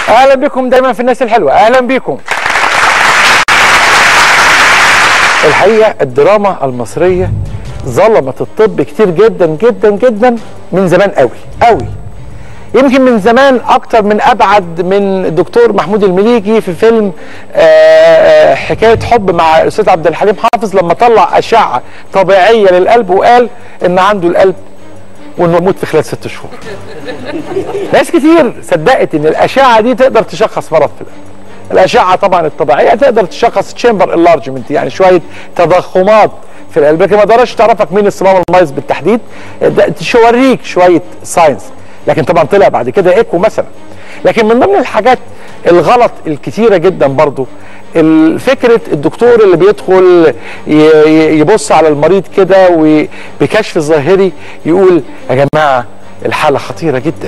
اهلا بكم دايما في الناس الحلوه اهلا بكم الحقيقه الدراما المصريه ظلمت الطب كتير جدا جدا جدا من زمان قوي قوي يمكن من زمان اكتر من ابعد من الدكتور محمود المليجي في فيلم آه، آه، حكايه حب مع الاستاذ عبد الحليم حافظ لما طلع اشعه طبيعيه للقلب وقال ان عنده القلب وانه يموت في خلال ست شهور ناس كتير صدقت ان الاشعه دي تقدر تشخص مرض في القلب الاشعه طبعا الطبيعيه تقدر تشخص تشامبر انلارجمنت يعني شويه تضخمات في القلب لكن ما تقدرش تعرفك مين الصمام المميز بالتحديد ده توريك شويه ساينس لكن طبعا طلع بعد كده ايكو مثلا لكن من ضمن الحاجات الغلط الكتيره جدا برضو فكره الدكتور اللي بيدخل ي- ي- يبص على المريض كده وبكشف ظاهري يقول يا جماعه الحاله خطيره جدا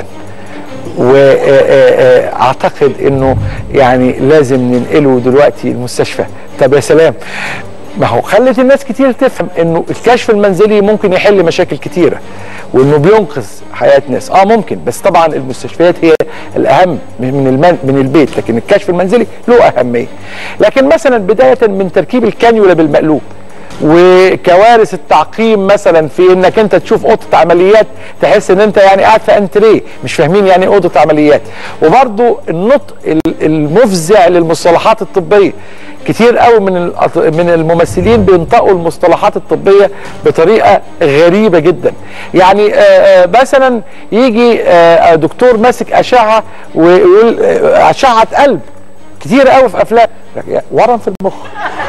واعتقد انه يعني لازم ننقله دلوقتي المستشفى طب يا سلام ما هو خلت الناس كتير تفهم انه الكشف المنزلي ممكن يحل مشاكل كتيره وانه بينقذ حياه ناس اه ممكن بس طبعا المستشفيات هي الاهم من المن من البيت لكن الكشف المنزلي له اهميه لكن مثلا بدايه من تركيب الكانيولا بالمقلوب وكوارث التعقيم مثلا في انك انت تشوف اوضه عمليات تحس ان انت يعني قاعد في انتريه مش فاهمين يعني ايه اوضه عمليات وبرضو النطق ال- المفزع للمصطلحات الطبيه كتير قوي من الأط- من الممثلين بينطقوا المصطلحات الطبيه بطريقه غريبه جدا يعني آه، آه، مثلا يجي آه، دكتور ماسك اشعه ويقول آه، اشعه قلب كتير قوي في افلام ورم في المخ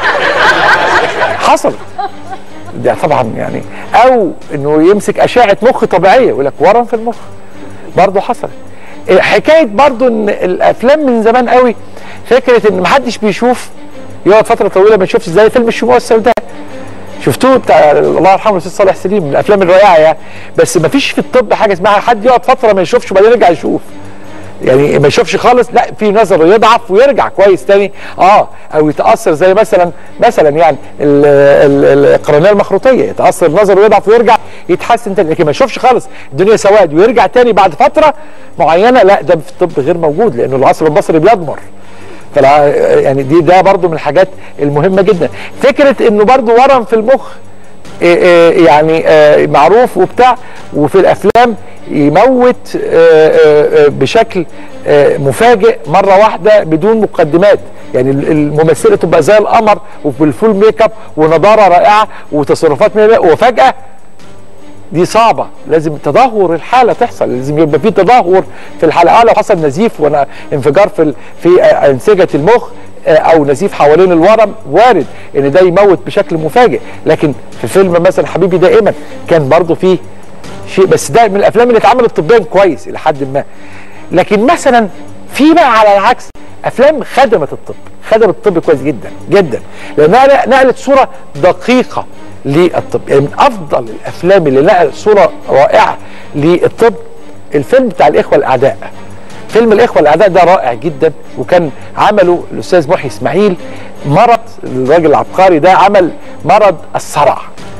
حصلت ده طبعا يعني او انه يمسك اشعه مخ طبيعيه يقول لك ورم في المخ برضه حصلت إيه، حكايه برضه ان الافلام من زمان قوي فكره ان محدش بيشوف يقعد فتره طويله ما يشوفش زي فيلم الشموع السوداء شفتوه بتاع الله يرحمه الاستاذ صالح سليم من الافلام الرائعه يعني بس ما فيش في الطب حاجه اسمها حد يقعد فتره ما يشوفش وبعدين يرجع يشوف يعني ما يشوفش خالص لا في نظره يضعف ويرجع كويس تاني اه او يتاثر زي مثلا مثلا يعني ال- ال- القرنيه المخروطيه يتاثر نظره ويضعف ويرجع يتحسن تاني لكن ما يشوفش خالص الدنيا سواد ويرجع تاني بعد فتره معينه لا ده في الطب غير موجود لانه العصب البصري بيضمر فلا يعني دي ده برضو من الحاجات المهمه جدا فكره انه برضو ورم في المخ إيه إيه يعني آه، معروف وبتاع وفي الافلام يموت آه، آه، آه، بشكل آه، مفاجئ مره واحده بدون مقدمات يعني ال- الممثله تبقى زي القمر وبالفول ميك اب ونضاره رائعه وتصرفات مية وفجاه دي صعبه لازم تدهور الحاله تحصل لازم يبقى في تدهور في الحاله اه لو حصل نزيف وانا انفجار في ال- في آه، انسجه المخ آه، او نزيف حوالين الورم وارد ان ده يموت بشكل مفاجئ لكن في فيلم مثلا حبيبي دائما كان برضه فيه شيء بس ده من الافلام اللي اتعملت طبيا كويس الى حد ما لكن مثلا في بقى على العكس افلام خدمت الطب خدمت الطب كويس جدا جدا لانها نقلت صوره دقيقه للطب يعني من افضل الافلام اللي نقلت صوره رائعه للطب الفيلم بتاع الاخوه الاعداء فيلم الاخوه الاعداء ده رائع جدا وكان عمله الاستاذ محي اسماعيل مرض الراجل العبقري ده عمل مرض الصرع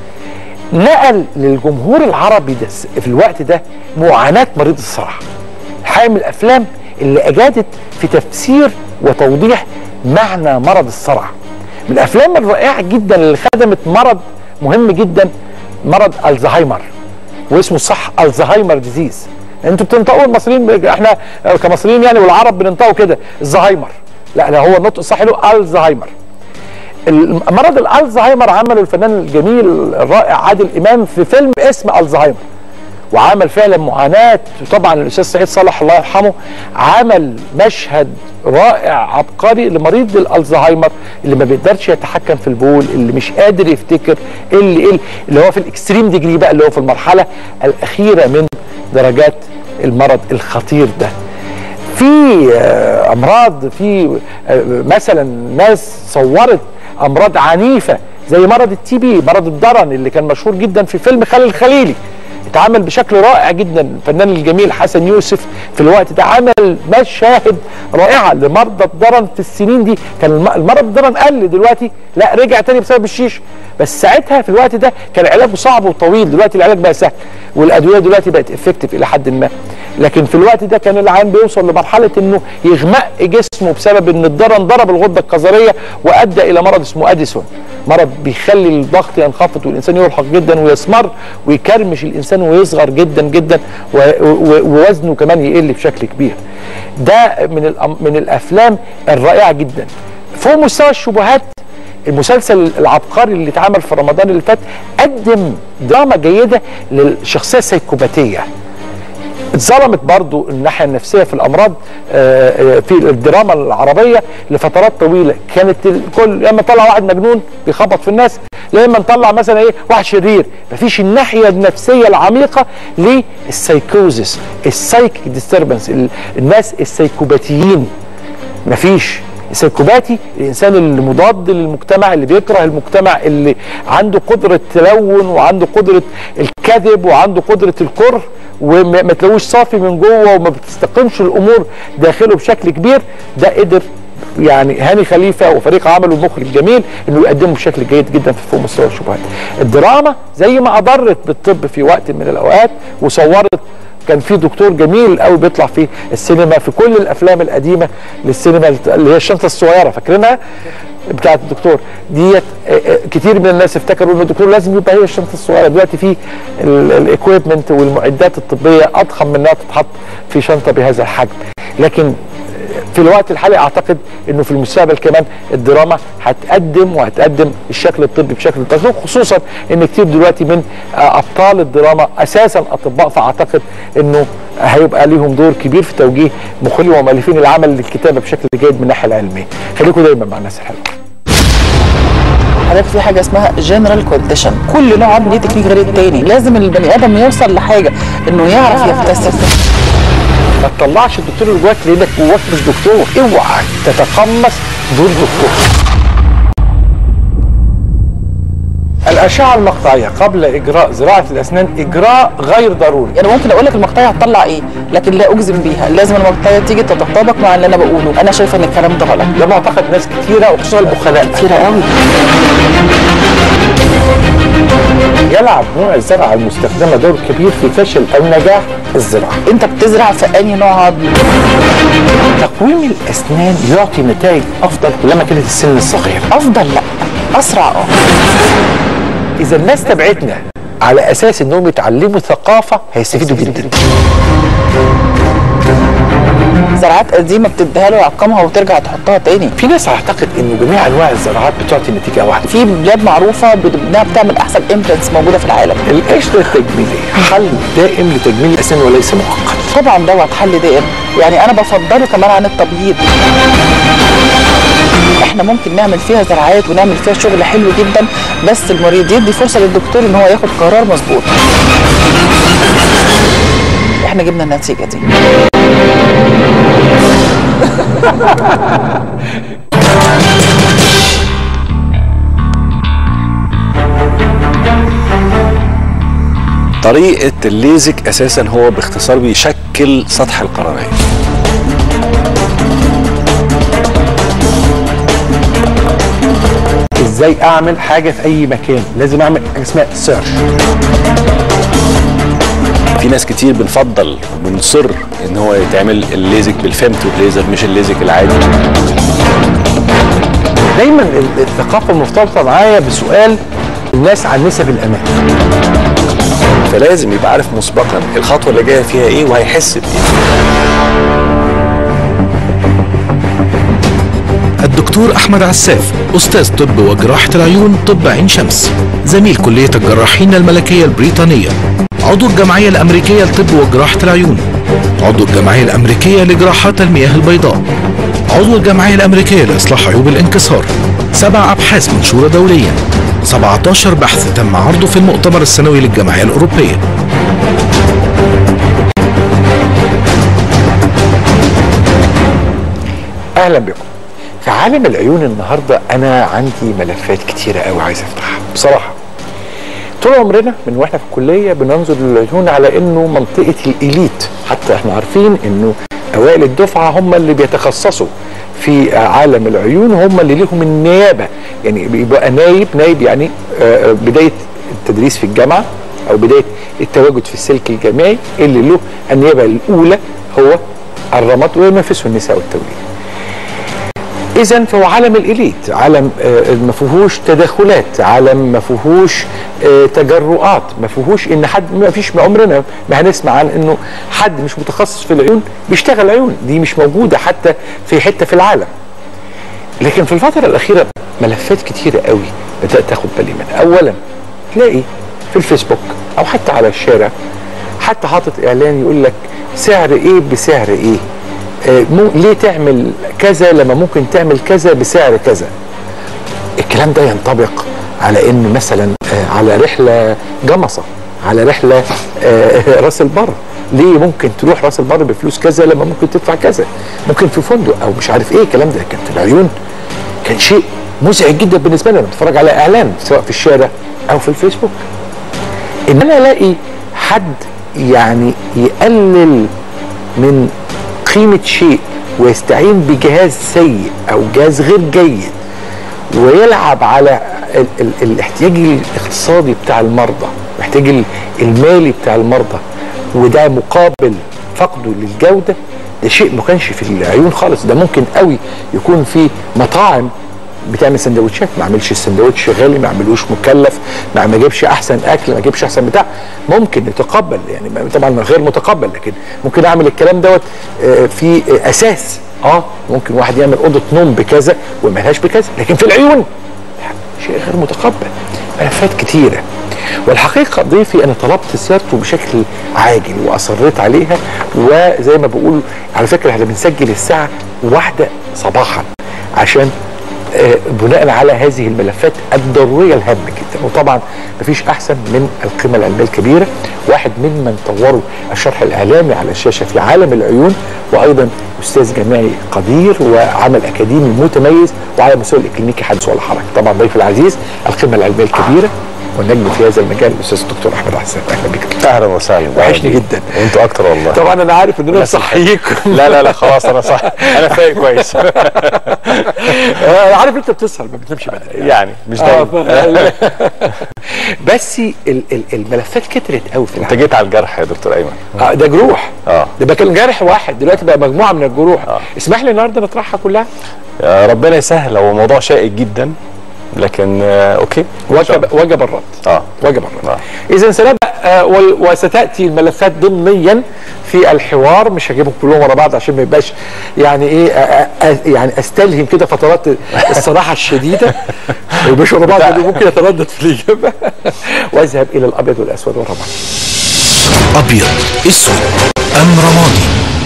نقل للجمهور العربي ده في الوقت ده معاناه مريض الصرع حاجه من الافلام اللي اجادت في تفسير وتوضيح معنى مرض الصرع من الافلام الرائعه جدا اللي خدمت مرض مهم جدا مرض الزهايمر واسمه صح الزهايمر ديزيز انتوا بتنطقوا المصريين احنا كمصريين يعني والعرب بننطقوا كده الزهايمر لا لا هو النطق الصح له الزهايمر مرض الالزهايمر عمله الفنان الجميل الرائع عادل امام في فيلم اسم الزهايمر وعمل فعلا معاناه وطبعا الاستاذ سعيد صالح الله يرحمه عمل مشهد رائع عبقري لمريض الالزهايمر اللي ما بيقدرش يتحكم في البول اللي مش قادر يفتكر اللي اللي, اللي هو في الاكستريم ديجري بقى اللي هو في المرحله الاخيره من درجات المرض الخطير ده في آه، امراض في آه، مثلا ناس صورت امراض عنيفه زي مرض التي بي مرض الضرن اللي كان مشهور جدا في فيلم خالد الخليلي اتعمل بشكل رائع جدا الفنان الجميل حسن يوسف في الوقت ده عمل مشاهد رائعه لمرضى الضرن في السنين دي كان الم- المرض الضرن قل دلوقتي لا رجع تاني بسبب الشيش بس ساعتها في الوقت ده كان علاجه صعب وطويل دلوقتي العلاج بقى سهل والادويه دلوقتي بقت افكتيف الى حد ما لكن في الوقت ده كان العيان بيوصل لمرحله انه يغمق جسمه بسبب ان الضرر ضرب الغده الكظريه وادى الى مرض اسمه اديسون مرض بيخلي الضغط ينخفض والانسان يرهق جدا ويسمر ويكرمش الانسان ويصغر جدا جدا و- و- ووزنه كمان يقل بشكل كبير ده من الأم- من الافلام الرائعه جدا فوق مستوى الشبهات المسلسل العبقري اللي اتعمل في رمضان اللي فات قدم دراما جيده للشخصيه السيكوباتيه اتظلمت برضو الناحيه النفسيه في الامراض آه، آه، في الدراما العربيه لفترات طويله كانت الكل يا اما طلع واحد مجنون بيخبط في الناس يا اما نطلع مثلا ايه واحد شرير مفيش الناحيه النفسيه العميقه للسايكوزس السايكيك ديستربنس الناس السيكوباتيين مفيش السيكوباتي الانسان اللي مضاد للمجتمع اللي بيكره المجتمع اللي عنده قدره تلون وعنده قدره الكذب وعنده قدره الكره وما ما تلاقوش صافي من جوه وما بتستقمش الامور داخله بشكل كبير ده قدر يعني هاني خليفه وفريق عمله المخرج الجميل انه يقدمه بشكل جيد جدا في فوق مستوى الشبهات. الدراما زي ما اضرت بالطب في وقت من الاوقات وصورت كان في دكتور جميل قوي بيطلع في السينما في كل الافلام القديمه للسينما اللي هي الشنطه الصغيره فاكرينها بتاعت الدكتور ديت آه، آه، كتير من الناس افتكروا ان الدكتور لازم يبقى هي الشنطه الصغيره دلوقتي في الاكويبمنت والمعدات الطبيه اضخم من انها تتحط في شنطه بهذا الحجم لكن في الوقت الحالي اعتقد انه في المستقبل كمان الدراما هتقدم وهتقدم الشكل الطبي بشكل دقيق خصوصا ان كتير دلوقتي من آه، ابطال الدراما اساسا اطباء فاعتقد انه هيبقى ليهم دور كبير في توجيه مخرجين ومؤلفين العمل للكتابه بشكل جيد من الناحيه العلميه خليكم دايما مع الناس الحلوه حضرتك في حاجه اسمها جنرال كونديشن كل نوع عظم ليه تكنيك غير التاني لازم البني ادم يوصل لحاجه انه يعرف يكتسب ما تطلعش الدكتور اللي جواك لانك جواك مش دكتور اوعى تتقمص دور دكتور الأشعة المقطعية قبل إجراء زراعة الأسنان إجراء غير ضروري يعني ممكن اقول لك المقطعيه هتطلع ايه لكن لا اجزم بيها لازم المقطعيه تيجي تتطابق مع اللي انا بقوله انا شايفه ان الكلام ده غلط ده معتقد ناس كتيرة وخصوصا البخلاء كتير قوي يلعب نوع الزرعة المستخدمة دور كبير في فشل أو نجاح الزراعة انت بتزرع في انهي نوع عظم تقويم الأسنان يعطي نتائج أفضل كلما كانت السن الصغير افضل لا اسرع اه إذا الناس تبعتنا على أساس إنهم يتعلموا ثقافة هيستفيدوا جدا زراعات قديمه بتديها له ويعقمها وترجع تحطها تاني في ناس اعتقد انه جميع انواع الزراعات بتعطي نتيجه واحده في بلاد معروفه بت- انها بتعمل احسن امبلانتس موجوده في العالم القشره التجميليه حل دائم لتجميل الاسنان وليس مؤقت طبعا دوت حل دائم يعني انا بفضله كمان عن التبييض احنا ممكن نعمل فيها زراعات ونعمل فيها شغل حلو جدا بس المريض يدي فرصه للدكتور ان هو ياخد قرار مظبوط احنا جبنا النتيجه دي طريقة الليزك أساسا هو باختصار بيشكل سطح القرنية ازاي اعمل حاجه في اي مكان لازم اعمل حاجه اسمها سيرش في ناس كتير بنفضل بنصر ان هو يتعمل الليزك بالفيمتو ليزر مش الليزك العادي دايما ال- الثقافه مرتبطه معايا بسؤال الناس عن نسب الامان فلازم يبقى عارف مسبقا الخطوة اللي جاية فيها ايه وهيحس بايه الدكتور أحمد عساف أستاذ طب وجراحة العيون طب عين شمس زميل كلية الجراحين الملكية البريطانية عضو الجمعية الأمريكية لطب وجراحة العيون عضو الجمعية الأمريكية لجراحات المياه البيضاء عضو الجمعية الأمريكية لإصلاح عيوب الانكسار سبع أبحاث منشورة دوليا 17 بحث تم عرضه في المؤتمر السنوي للجمعية الأوروبية اهلا بكم في عالم العيون النهارده انا عندي ملفات كتيره قوي عايز افتحها بصراحه طول عمرنا من واحنا في الكليه بننظر للعيون على انه منطقه الاليت حتى احنا عارفين انه اوائل الدفعه هم اللي بيتخصصوا في عالم العيون هم اللي ليهم النيابه يعني بيبقى نايب نايب يعني آه، بدايه التدريس في الجامعه او بدايه التواجد في السلك الجماعي اللي له النيابه الاولى هو الرماد وينافسه النساء والتوليد. اذا فهو عالم الاليت عالم آه، ما فيهوش تدخلات عالم ما فيهوش آه، تجرؤات ما فيهوش ان حد ما فيش ما عمرنا ما هنسمع عن انه حد مش متخصص في العيون بيشتغل عيون دي مش موجوده حتى في حته في العالم لكن في الفتره الاخيره ملفات كتيره قوي بدات تاخد بالي منها اولا تلاقي في الفيسبوك او حتى على الشارع حتى حاطط اعلان يقول لك سعر ايه بسعر ايه آه، مو ليه تعمل كذا لما ممكن تعمل كذا بسعر كذا الكلام ده ينطبق على ان مثلا آه، على رحله جمصه على رحله آه، راس البر ليه ممكن تروح راس البر بفلوس كذا لما ممكن تدفع كذا ممكن في فندق او مش عارف ايه الكلام ده كان في العيون كان شيء مزعج جدا بالنسبه لنا لما تتفرج على اعلان سواء في الشارع او في الفيسبوك ان انا الاقي حد يعني يقلل من قيمه شيء ويستعين بجهاز سيء او جهاز غير جيد ويلعب على ال ال الاحتياج الاقتصادي بتاع المرضى الاحتياج ال- المالي بتاع المرضى وده مقابل فقده للجوده ده شيء ما كانش في العيون خالص ده ممكن قوي يكون في مطاعم بتعمل سندوتشات ما اعملش السندوتش غالي ما اعملوش مكلف ما ما اجيبش احسن اكل ما اجيبش احسن بتاع ممكن يتقبل يعني ما- طبعا غير متقبل لكن ممكن اعمل الكلام دوت آه، في آه، اساس اه ممكن واحد يعمل اوضه نوم بكذا وملهاش بكذا لكن في العيون لا شيء غير متقبل ملفات كتيره والحقيقه ضيفي انا طلبت سيارته بشكل عاجل واصريت عليها وزي ما بقول على فكره احنا بنسجل الساعه واحدة صباحا عشان آه، بناء على هذه الملفات الضروريه الهامه جدا وطبعا مفيش احسن من القيمه العلميه الكبيره واحد ممن طوروا الشرح الاعلامي على الشاشه في عالم العيون وايضا استاذ جامعي قدير وعمل اكاديمي متميز وعلى المستوى الاكلينيكي حدث ولا حرج طبعا ضيفي العزيز القيمه العلميه الكبيره والنجم في هذا المجال الاستاذ الدكتور احمد حسان اهلا بك اهلا وسهلا وحشني جدا وانتوا اكتر والله طبعا انا عارف ان انا الناس بصحيكم لا لا لا خلاص انا صح انا فايق كويس آه، عارف انت بتسهر ما بتنامش بدري يعني مش آه، دايما ف- بس ال- ال- الملفات كترت قوي في انت العالم جيت على الجرح يا دكتور ايمن آه ده جروح اه ده بقى كان جرح واحد دلوقتي بقى مجموعه من الجروح اسمح لي النهارده نطرحها كلها يا ربنا يسهل هو موضوع شائك جدا لكن آه اوكي إن شاء وجب الله. وجب الرد اه وجب الرد آه. اذا سنبدا آه، وال- وستاتي الملفات ضمنيا في الحوار مش هجيبهم كلهم ورا بعض عشان ما يبقاش يعني ايه آه، آه، يعني استلهم كده فترات الصراحه الشديده ما يبقاش ورا بعض لأنه ممكن يتردد في الاجابه واذهب الى الابيض والاسود والرمادي أبيض أسود أم رمادي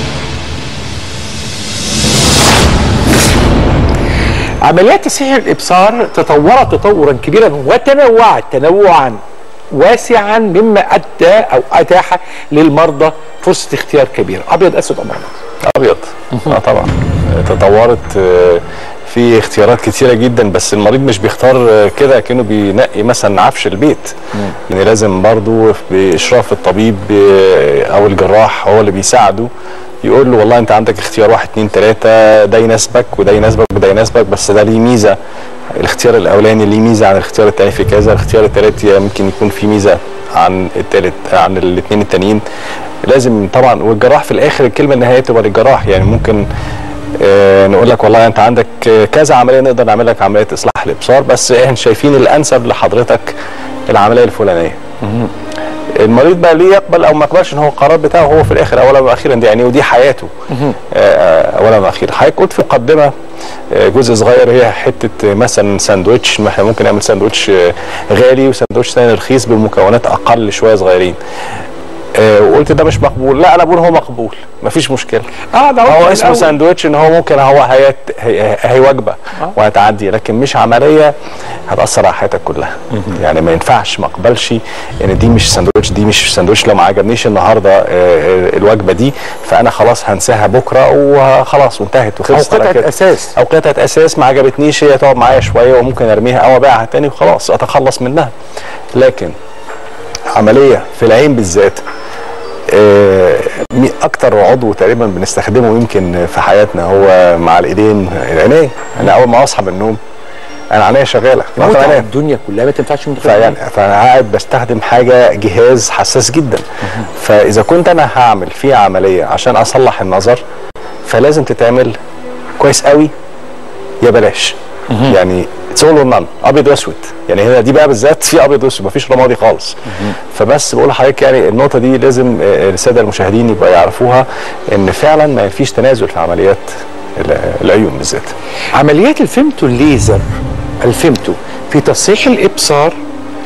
عمليات تصحيح الابصار تطورت تطورا كبيرا وتنوعت تنوعا واسعا مما ادى او اتاح للمرضى فرصه اختيار كبيره ابيض اسود ام رمادي ابيض اه طبعا آه، تطورت آه، في اختيارات كتيرة جدا بس المريض مش بيختار آه، كده كأنه بينقي مثلا عفش البيت يعني لازم برضو بإشراف الطبيب آه، أو الجراح هو اللي بيساعده يقول له والله انت عندك اختيار واحد اتنين تلاتة ده يناسبك وده يناسبك وده يناسبك بس ده ليه ميزة الاختيار الاولاني ليه ميزة عن الاختيار التاني في كذا الاختيار التالت ممكن يكون في ميزة عن التالت عن الاثنين التانيين لازم طبعا والجراح في الاخر الكلمه النهائيه تبقى للجراح يعني ممكن آه نقول لك والله انت عندك آه، كذا عمليه نقدر نعمل لك عمليه اصلاح الابصار بس احنا شايفين الانسب لحضرتك العمليه الفلانيه المريض بقى ليه يقبل او ما يقبلش ان هو القرار بتاعه هو في الاخر اولا واخيرا دي يعني ودي حياته آه، اولا واخيرا حضرتك قلت في مقدمه آه، جزء صغير هي حته آه، مثلا ساندوتش ما احنا ممكن نعمل ساندوتش آه، غالي وساندوتش ثاني رخيص بمكونات اقل شويه صغيرين آه، وقلت ده مش مقبول لا انا بقول هو مقبول مفيش مشكله اه ده هو في اسمه الأول. ساندوتش ان هو ممكن هو هي هي, هي وجبه وهتعدي لكن مش عمليه هتاثر على حياتك كلها يعني ما ينفعش ما اقبلش ان دي مش ساندوتش دي مش ساندوتش لو ما عجبنيش النهارده آه، آه، الوجبه دي فانا خلاص هنساها بكره وخلاص وانتهت او وخلصت على قطعه كده. اساس او قطعه اساس ما عجبتنيش هي تقعد معايا شويه وممكن ارميها او ابيعها تاني وخلاص اتخلص منها لكن عمليه في العين بالذات آه، مي- اكتر عضو تقريبا بنستخدمه يمكن في حياتنا هو مع الايدين العينين انا اول ما اصحى من النوم انا عينيا شغاله وقت متعة عينيا. الدنيا كلها ما تنفعش من غير فيعني عينيك. فانا قاعد بستخدم حاجه جهاز حساس جدا فاذا كنت انا هعمل فيه عمليه عشان اصلح النظر فلازم تتعمل كويس قوي يا بلاش يعني اول اور نان ابيض واسود يعني هنا دي بقى بالذات في ابيض واسود مفيش رمادي خالص فبس بقول لحضرتك يعني النقطه دي لازم آه، الساده المشاهدين يبقى يعرفوها ان فعلا ما فيش تنازل في عمليات ال- العيون بالذات عمليات الفيمتو الليزر الفيمتو في تصحيح الابصار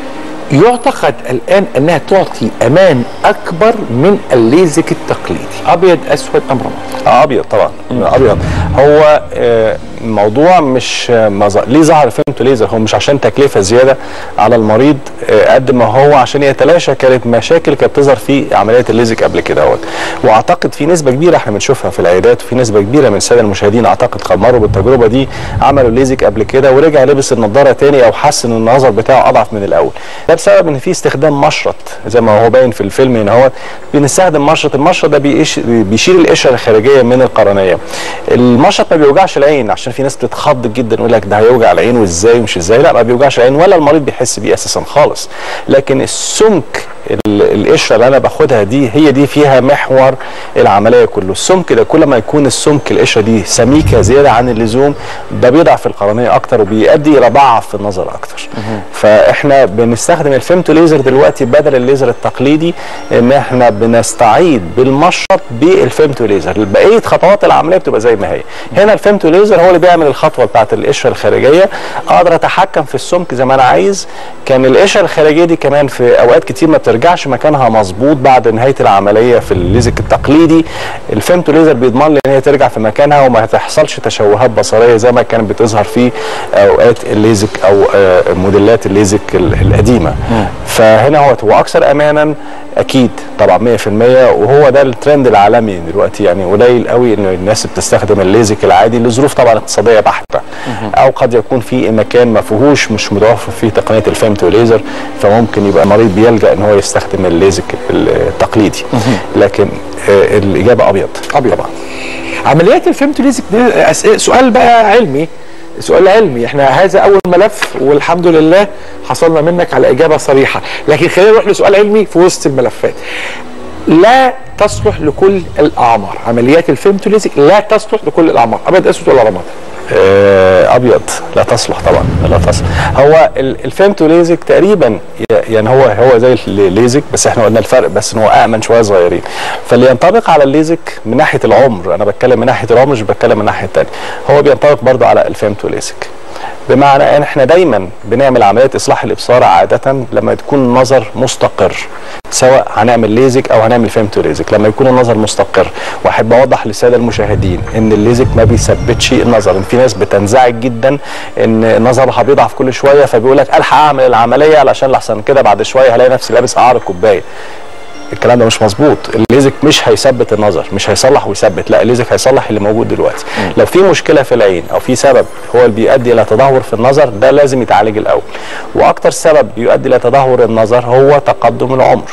يعتقد الان انها تعطي امان اكبر من الليزك التقليدي ابيض اسود ام رمادي اه ابيض طبعا ابيض هو آه، الموضوع مش آه، ما ظ- ليه ظهر فهمته ليزر هو مش عشان تكلفه زياده على المريض آه، قد ما هو عشان يتلاشى كانت مشاكل كانت بتظهر في عمليات الليزك قبل كده اهوت واعتقد في نسبه كبيره احنا بنشوفها في العيادات وفي نسبه كبيره من الساده المشاهدين اعتقد قد مروا بالتجربه دي عملوا الليزك قبل كده ورجع لبس النظاره تاني او حس ان النظر بتاعه اضعف من الاول ده بسبب ان في استخدام مشرط زي ما هو باين في الفيلم هنا هو بنستخدم مشرط المشرط ده بيقش بيشيل القشره الخارجيه من القرنيه المشرط ما بيوجعش العين عشان في ناس بتتخض جدا يقول لك ده هيوجع العين وازاي ومش ازاي لا ما بيوجعش العين ولا المريض بيحس بيه اساسا خالص لكن السمك ال- القشره اللي انا باخدها دي هي دي فيها محور العمليه كله السمك ده كل ما يكون السمك القشره دي سميكه زياده عن اللزوم ده بيضعف القرنيه اكتر وبيؤدي الى ضعف في النظر اكتر فاحنا بنستخدم الفيمتو ليزر دلوقتي بدل الليزر التقليدي ان احنا بنستعيد بالمشرط بالفيمتو ليزر بقيه خطوات العمليه بتبقى زي ما هي هنا الفيمتو ليزر هو اللي بيعمل الخطوه بتاعت القشره الخارجيه اقدر اتحكم في السمك زي ما انا عايز كان القشره الخارجيه دي كمان في اوقات كتير ما بترجعش مكانها مظبوط بعد نهايه العمليه في الليزك التقليدي الفيمتو ليزر بيضمن لي ان هي ترجع في مكانها وما تحصلش تشوهات بصريه زي ما كانت بتظهر في اوقات الليزك او آه، موديلات الليزك ال- القديمه فهنا هو هو اكثر امانا اكيد طبعا 100% وهو ده الترند العالمي دلوقتي يعني قليل قوي ان الناس بتستخدم الليزك العادي لظروف طبعا اقتصاديه بحته او قد يكون في مكان ما فيهوش مش متوفر فيه تقنيه الفيمتو ليزر فممكن يبقى المريض بيلجا ان هو يستخدم الليزك التقليدي لكن آه، الاجابه ابيض ابيض طبعا عمليات الفيمتو ليزك دي أسئلة- سؤال بقى علمي سؤال علمي احنا هذا اول ملف والحمد لله حصلنا منك على اجابه صريحه لكن خلينا نروح لسؤال علمي في وسط الملفات لا تصلح لكل الاعمار عمليات الفيمتو ليزك لا تصلح لكل الاعمار ابيض اسود ولا رمادي آه، ابيض لا تصلح طبعا لا تصلح هو ال- الفيمتو ليزك تقريبا ي- يعني هو هو زي الليزك بس احنا قلنا الفرق بس ان هو امن شويه صغيرين فاللي ينطبق على الليزك من ناحيه العمر انا بتكلم من ناحيه العمر مش بتكلم من الناحيه الثانيه هو بينطبق برضو على الفيمتو ليزك بمعنى ان احنا دايما بنعمل عمليات اصلاح الابصار عاده لما تكون النظر مستقر سواء هنعمل ليزك او هنعمل فيمتو ليزك لما يكون النظر مستقر واحب اوضح للساده المشاهدين ان الليزك ما بيثبتش النظر ان في ناس بتنزعج جدا ان نظرها بيضعف كل شويه فبيقول لك الحق اعمل العمليه علشان لحسن كده بعد شويه هلاقي نفسي لابس قعر الكوبايه الكلام ده مش مظبوط الليزك مش هيثبت النظر مش هيصلح ويثبت لا الليزك هيصلح اللي موجود دلوقتي لو في مشكله في العين او في سبب هو اللي بيؤدي الى تدهور في النظر ده لازم يتعالج الاول واكتر سبب بيؤدي الى تدهور النظر هو تقدم العمر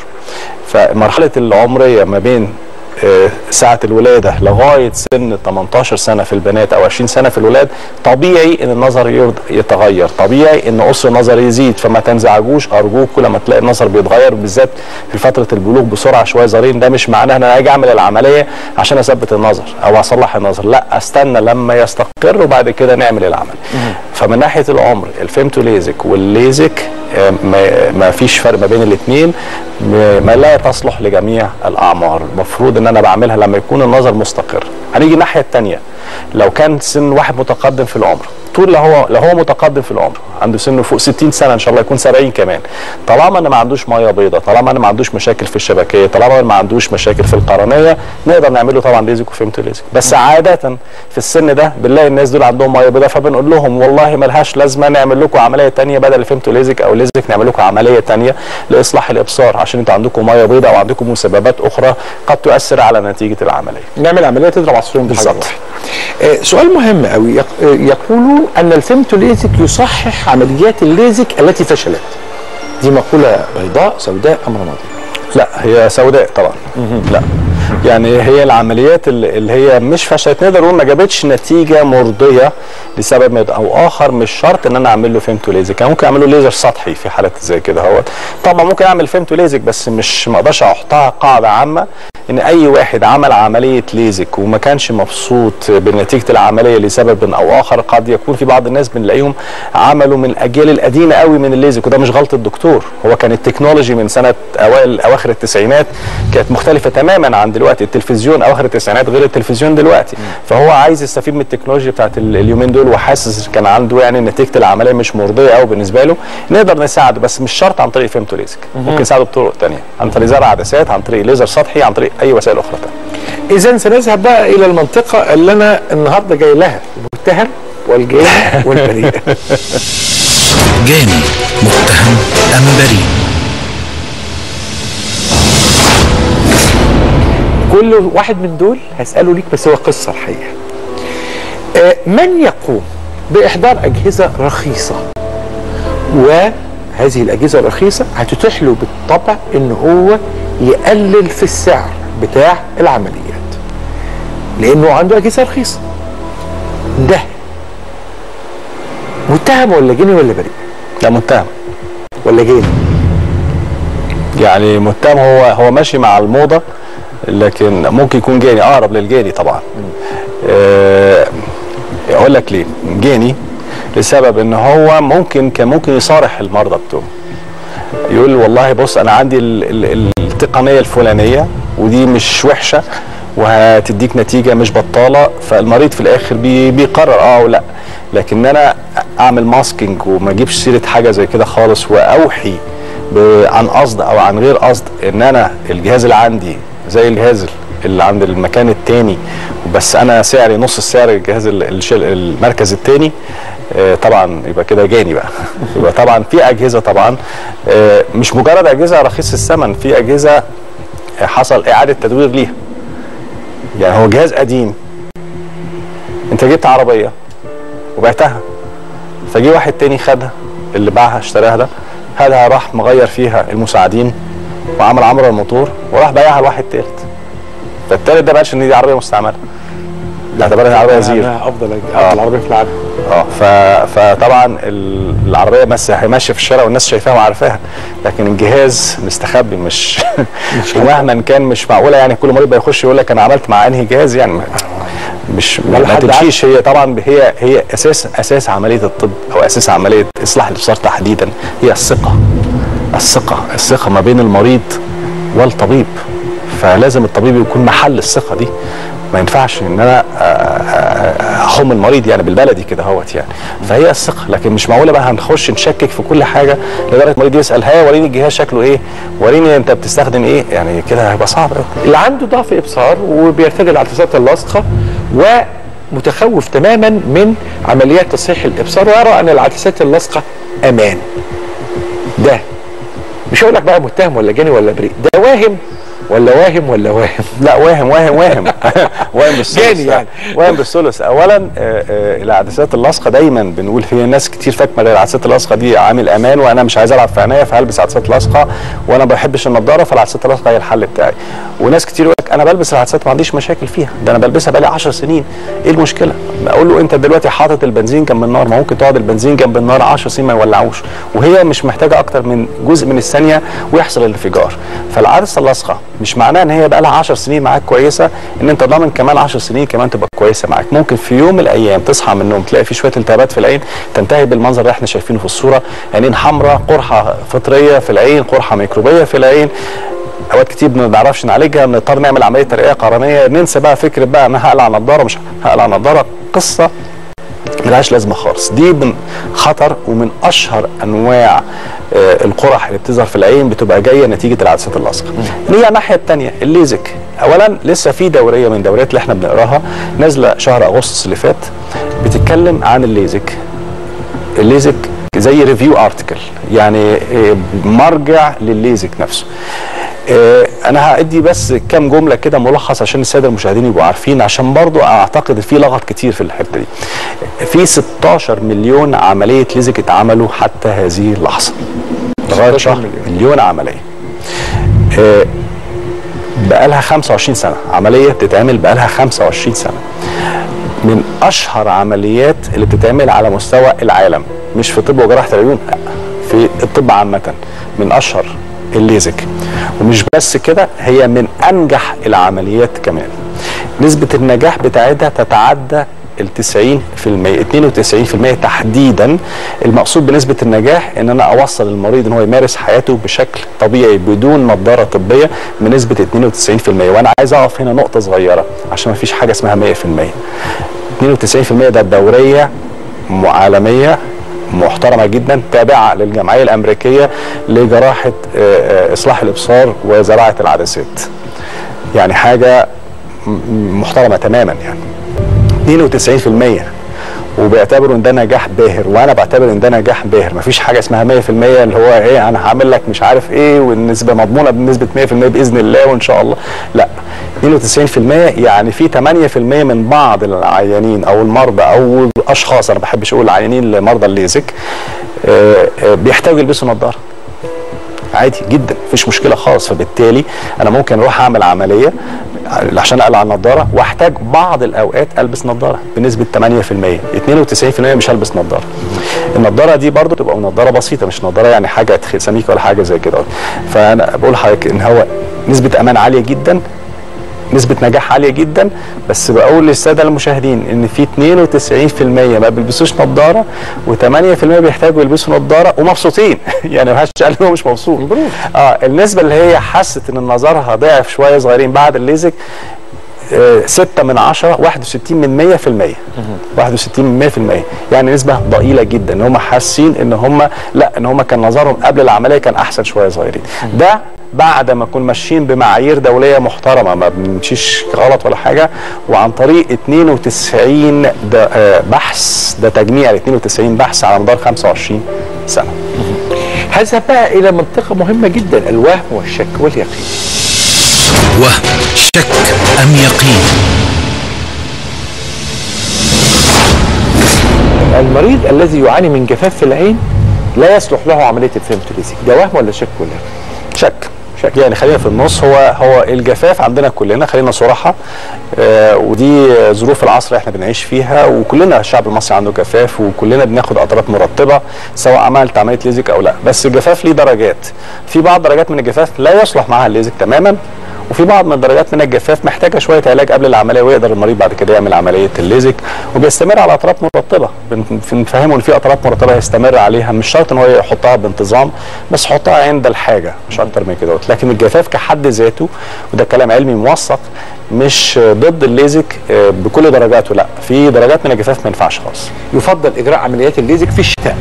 فمرحله العمريه ما بين آه، ساعة الولادة لغاية سن 18 سنة في البنات أو 20 سنة في الولاد طبيعي إن النظر يرد- يتغير طبيعي إن قصر النظر يزيد فما تنزعجوش أرجوك كل ما تلاقي النظر بيتغير بالذات في فترة البلوغ بسرعة شوية صغيرين ده مش معناه إن أنا أجي أعمل العملية عشان أثبت النظر أو أصلح النظر لا أستنى لما يستقر وبعد كده نعمل العمل فمن ناحية العمر الفيمتو ليزك والليزك آه، ما ما فيش فرق ما بين الاثنين ما لا تصلح لجميع الاعمار المفروض ان انا بعملها لما يكون النظر مستقر هنيجي الناحيه الثانيه لو كان سن واحد متقدم في العمر طول لو هو لو هو متقدم في العمر عنده سنه فوق 60 سنه ان شاء الله يكون 70 كمان طالما ان ما عندوش ميه بيضاء طالما ان ما عندوش مشاكل في الشبكيه طالما ان ما عندوش مشاكل في القرنيه نقدر نعمل له طبعا ليزك وفيمتو ليزك بس عاده في السن ده بنلاقي الناس دول عندهم ميه بيضاء فبنقول لهم والله ملهاش لازمه نعمل لكم عمليه ثانيه بدل الفيمتو ليزك او ليزك نعمل لكم عمليه ثانيه لاصلاح الابصار عشان انتوا عندكم ميه بيضاء او عندكم مسببات اخرى قد تؤثر على نتيجه العمليه نعمل عمليه تضرب عصفورين بحجر بالظبط. واحد. آه، سؤال مهم قوي يق- آه، يقولون ان الفيمتو ليزك يصحح عمليات الليزك التي فشلت دي مقوله بيضاء سوداء ام رماديه لا هي سوداء طبعا لا يعني هي العمليات اللي اللي هي مش فشلت نقدر نقول ما جابتش نتيجه مرضيه لسبب ما او اخر مش شرط ان انا اعمل له فيمتو ليزك انا ممكن اعمل له ليزر سطحي في حالات زي كده هو طبعا ممكن اعمل فيمتو ليزك بس مش ما اقدرش احطها قاعده عامه ان اي واحد عمل عمليه ليزك وما كانش مبسوط بنتيجه العمليه لسبب او اخر قد يكون في بعض الناس بنلاقيهم عملوا من الاجيال القديمه قوي من الليزك وده مش غلطه الدكتور هو كان التكنولوجي من سنه اوائل اواخر التسعينات كانت مختلفه تماما عن دلوقتي التلفزيون اواخر التسعينات غير التلفزيون دلوقتي فهو عايز يستفيد من التكنولوجيا بتاعت ال- اليومين دول وحاسس كان عنده يعني نتيجه العمليه مش مرضيه قوي بالنسبه له نقدر نساعده بس مش شرط عن طريق فيمتو ليزك ممكن نساعده بطرق ثانيه عن طريق زرع عدسات عن طريق ليزر سطحي عن طريق اي وسائل اخرى ثانيه اذا سنذهب بقى الى المنطقه اللي انا النهارده جاي لها المتهم والجاني والبريء جاني متهم أم بريء كل واحد من دول هساله ليك بس هو قصه الحقيقه آه، من يقوم باحضار اجهزه رخيصه وهذه الاجهزه الرخيصه هتتيح له بالطبع ان هو يقلل في السعر بتاع العمليات لانه عنده اجهزه رخيصه ده متهم ولا جني ولا بريء ده متهم ولا جاني يعني متهم هو هو ماشي مع الموضه لكن ممكن يكون جاني اقرب للجاني طبعا آه، اقول لك ليه جاني لسبب ان هو ممكن كان ممكن يصارح المرضى بتوعه يقول والله بص انا عندي ال- ال- التقنيه الفلانيه ودي مش وحشه وهتديك نتيجه مش بطاله فالمريض في الاخر بي بيقرر اه او لا لكن انا اعمل ماسكينج وما اجيبش سيره حاجه زي كده خالص واوحي ب- عن قصد او عن غير قصد ان انا الجهاز اللي عندي زي الجهاز اللي عند المكان التاني بس انا سعري نص السعر الجهاز ال- الشل- المركز التاني آه، طبعا يبقى كده جاني بقى يبقى طبعا في اجهزه طبعا آه، مش مجرد اجهزه رخيص الثمن في اجهزه آه، حصل اعاده تدوير ليها يعني هو جهاز قديم انت جبت عربيه وبعتها فجي واحد تاني خدها اللي باعها اشتراها ده خدها راح مغير فيها المساعدين وعمل عمره الموتور وراح بايعها لواحد تالت فالتالت ده بقاش ان دي عربيه مستعمله ده اعتبرها عربيه زيرو أنا افضل افضل عربيه في العالم اه ف... فطبعا ال- العربيه بس هي ماشيه في الشارع والناس شايفاها وعارفاها لكن الجهاز مستخبي مش ومهما كان مش معقوله يعني كل مريض بيخش يقول لك انا عملت مع انهي جهاز يعني ما- مش ما, ولا ما حد تمشيش هي طبعا هي هي اساس اساس عمليه الطب او اساس عمليه اصلاح الابصار تحديدا هي الثقه الثقه الثقه ما بين المريض والطبيب فلازم الطبيب يكون محل الثقه دي ما ينفعش ان انا آه، آه، اخم المريض يعني بالبلدي كده اهوت يعني فهي الثقه لكن مش معقوله بقى هنخش نشكك في كل حاجه لدرجه المريض يسال ها وريني الجهاز شكله ايه وريني انت بتستخدم ايه يعني كده هيبقى صعب قوي اللي عنده ضعف ابصار وبيرتدي العدسات اللاصقه ومتخوف تماما من عمليات تصحيح الابصار ويرى ان العدسات اللاصقه امان ده مش هقول لك بقى متهم ولا جاني ولا بريء ده واهم ولا واهم ولا واهم لا واهم واهم واهم واهم بالثلث جاني يعني. واهم بالثلث اولا آه، آه، العدسات اللاصقه دايما بنقول في ناس كتير فاكره العدسات اللاصقه دي عامل امان وانا مش عايز العب في عينيا فهلبس عدسات لاصقه وانا ما بحبش النضاره فالعدسات اللاصقه هي الحل بتاعي وناس كتير يقول لك انا بلبس العدسات ما عنديش مشاكل فيها ده انا بلبسها بقالي 10 سنين ايه المشكله اقول له انت دلوقتي حاطط البنزين جنب النار ما ممكن تقعد البنزين جنب النار 10 سنين ما يولعوش وهي مش محتاجه اكتر من جزء من الثانيه ويحصل الانفجار فالعدسه اللاصقه مش معناها ان هي بقى لها 10 سنين معاك كويسه ان انت ضامن كمان 10 سنين كمان تبقى كويسه معاك ممكن في يوم من الايام تصحى من النوم تلاقي في شويه التهابات في العين تنتهي بالمنظر اللي احنا شايفينه في الصوره عينين حمراء قرحه فطريه في العين قرحه ميكروبيه في العين اوقات كتير ما بنعرفش نعالجها بنضطر نعمل عمليه ترقيه قرنيه ننسى بقى فكره بقى انا هقلع نضاره مش هقلع نضاره قصه ملهاش لازمه خالص دي من خطر ومن اشهر انواع آه، القرح اللي بتظهر في العين بتبقى جايه نتيجه العدسات اللاصقه نيجي على الناحيه الثانيه الليزك اولا لسه في دوريه من الدوريات اللي احنا بنقراها نازله شهر اغسطس اللي فات بتتكلم عن الليزك الليزك زي ريفيو ارتكل يعني آه، مرجع للليزك نفسه آه، انا هادي بس كام جمله كده ملخص عشان الساده المشاهدين يبقوا عارفين عشان برضو اعتقد في لغط كتير في الحته دي في 16 مليون عمليه ليزك اتعملوا حتى هذه اللحظه لغايه 16 شهر مليون. مليون عمليه آه، بقالها 25 سنه عمليه بتتعمل بقالها 25 سنه من اشهر عمليات اللي بتتعمل على مستوى العالم مش في طب وجراحه العيون لا في الطب عامه من اشهر الليزك ومش بس كده هي من انجح العمليات كمان نسبه النجاح بتاعتها تتعدى ال 90% 92% تحديدا المقصود بنسبه النجاح ان انا اوصل المريض ان هو يمارس حياته بشكل طبيعي بدون نظاره طبيه بنسبه 92% وانا عايز اقف هنا نقطه صغيره عشان ما فيش حاجه اسمها 100% 92% ده دوريه عالميه محترمه جدا تابعه للجمعيه الامريكيه لجراحه آه، آه، اصلاح الابصار وزراعه العدسات يعني حاجه م- محترمه تماما يعني 92% وبيعتبروا ان ده نجاح باهر وانا بعتبر ان ده نجاح باهر مفيش حاجه اسمها 100% اللي هو ايه انا هعمل لك مش عارف ايه والنسبه مضمونه بنسبه 100% باذن الله وان شاء الله لا 92% يعني في 8% من بعض العيانين او المرضى او الاشخاص انا ما بحبش اقول العيانين لمرضى الليزك آه، آه، بيحتاجوا يلبسوا نظاره عادي جدا مفيش مشكله خالص فبالتالي انا ممكن اروح اعمل عمليه عشان اقلع النضاره واحتاج بعض الاوقات البس نضاره بنسبه 8% 92% مش هلبس نضاره النضاره دي برضو تبقى نضاره بسيطه مش نضاره يعني حاجه تخ- سميكه ولا حاجه زي كده فانا بقول لحضرتك ان هو نسبه امان عاليه جدا نسبة نجاح عالية جدا بس بقول للسادة المشاهدين ان في 92% ما بيلبسوش نظارة و8% بيحتاجوا يلبسوا نظارة ومبسوطين يعني ما حدش قال إن هو مش مبسوط اه النسبة اللي هي حست ان نظرها ضعف شوية صغيرين بعد الليزك آه، ستة من عشرة 61 من 100 في المية 61 من 100 في المية يعني نسبة ضئيلة جدا ان هم حاسين ان هم لا ان هم كان نظرهم قبل العملية كان احسن شوية صغيرين ده بعد ما نكون ماشيين بمعايير دولية محترمة ما بنمشيش غلط ولا حاجة وعن طريق 92 ده آه، بحث ده تجميع ل 92 بحث على مدار 25 سنة هذا بقى الى منطقه مهمه جدا الوهم والشك واليقين وهم شك أم يقين المريض الذي يعاني من جفاف في العين لا يصلح له عمليه الفيمتوليزيك ده وهم ولا شك ولا يقين؟ شك شك يعني خلينا في النص هو هو الجفاف عندنا كلنا خلينا صراحه آه ودي ظروف العصر اللي احنا بنعيش فيها وكلنا الشعب المصري عنده جفاف وكلنا بناخد قطرات مرطبه سواء عملت عمليه ليزك او لا بس الجفاف ليه درجات في بعض درجات من الجفاف لا يصلح معها الليزك تماما وفي بعض من الدرجات من الجفاف محتاجه شويه علاج قبل العمليه ويقدر المريض بعد كده يعمل عمليه الليزك وبيستمر على قطرات مرطبه بن- بنفهمه ان في قطرات مرطبه هيستمر عليها مش شرط ان هو يحطها بانتظام بس يحطها عند الحاجه مش اكتر من كده لكن الجفاف كحد ذاته وده كلام علمي موثق مش ضد الليزك آه، بكل درجاته لا في درجات من الجفاف ما ينفعش خالص يفضل اجراء عمليات الليزك في الشتاء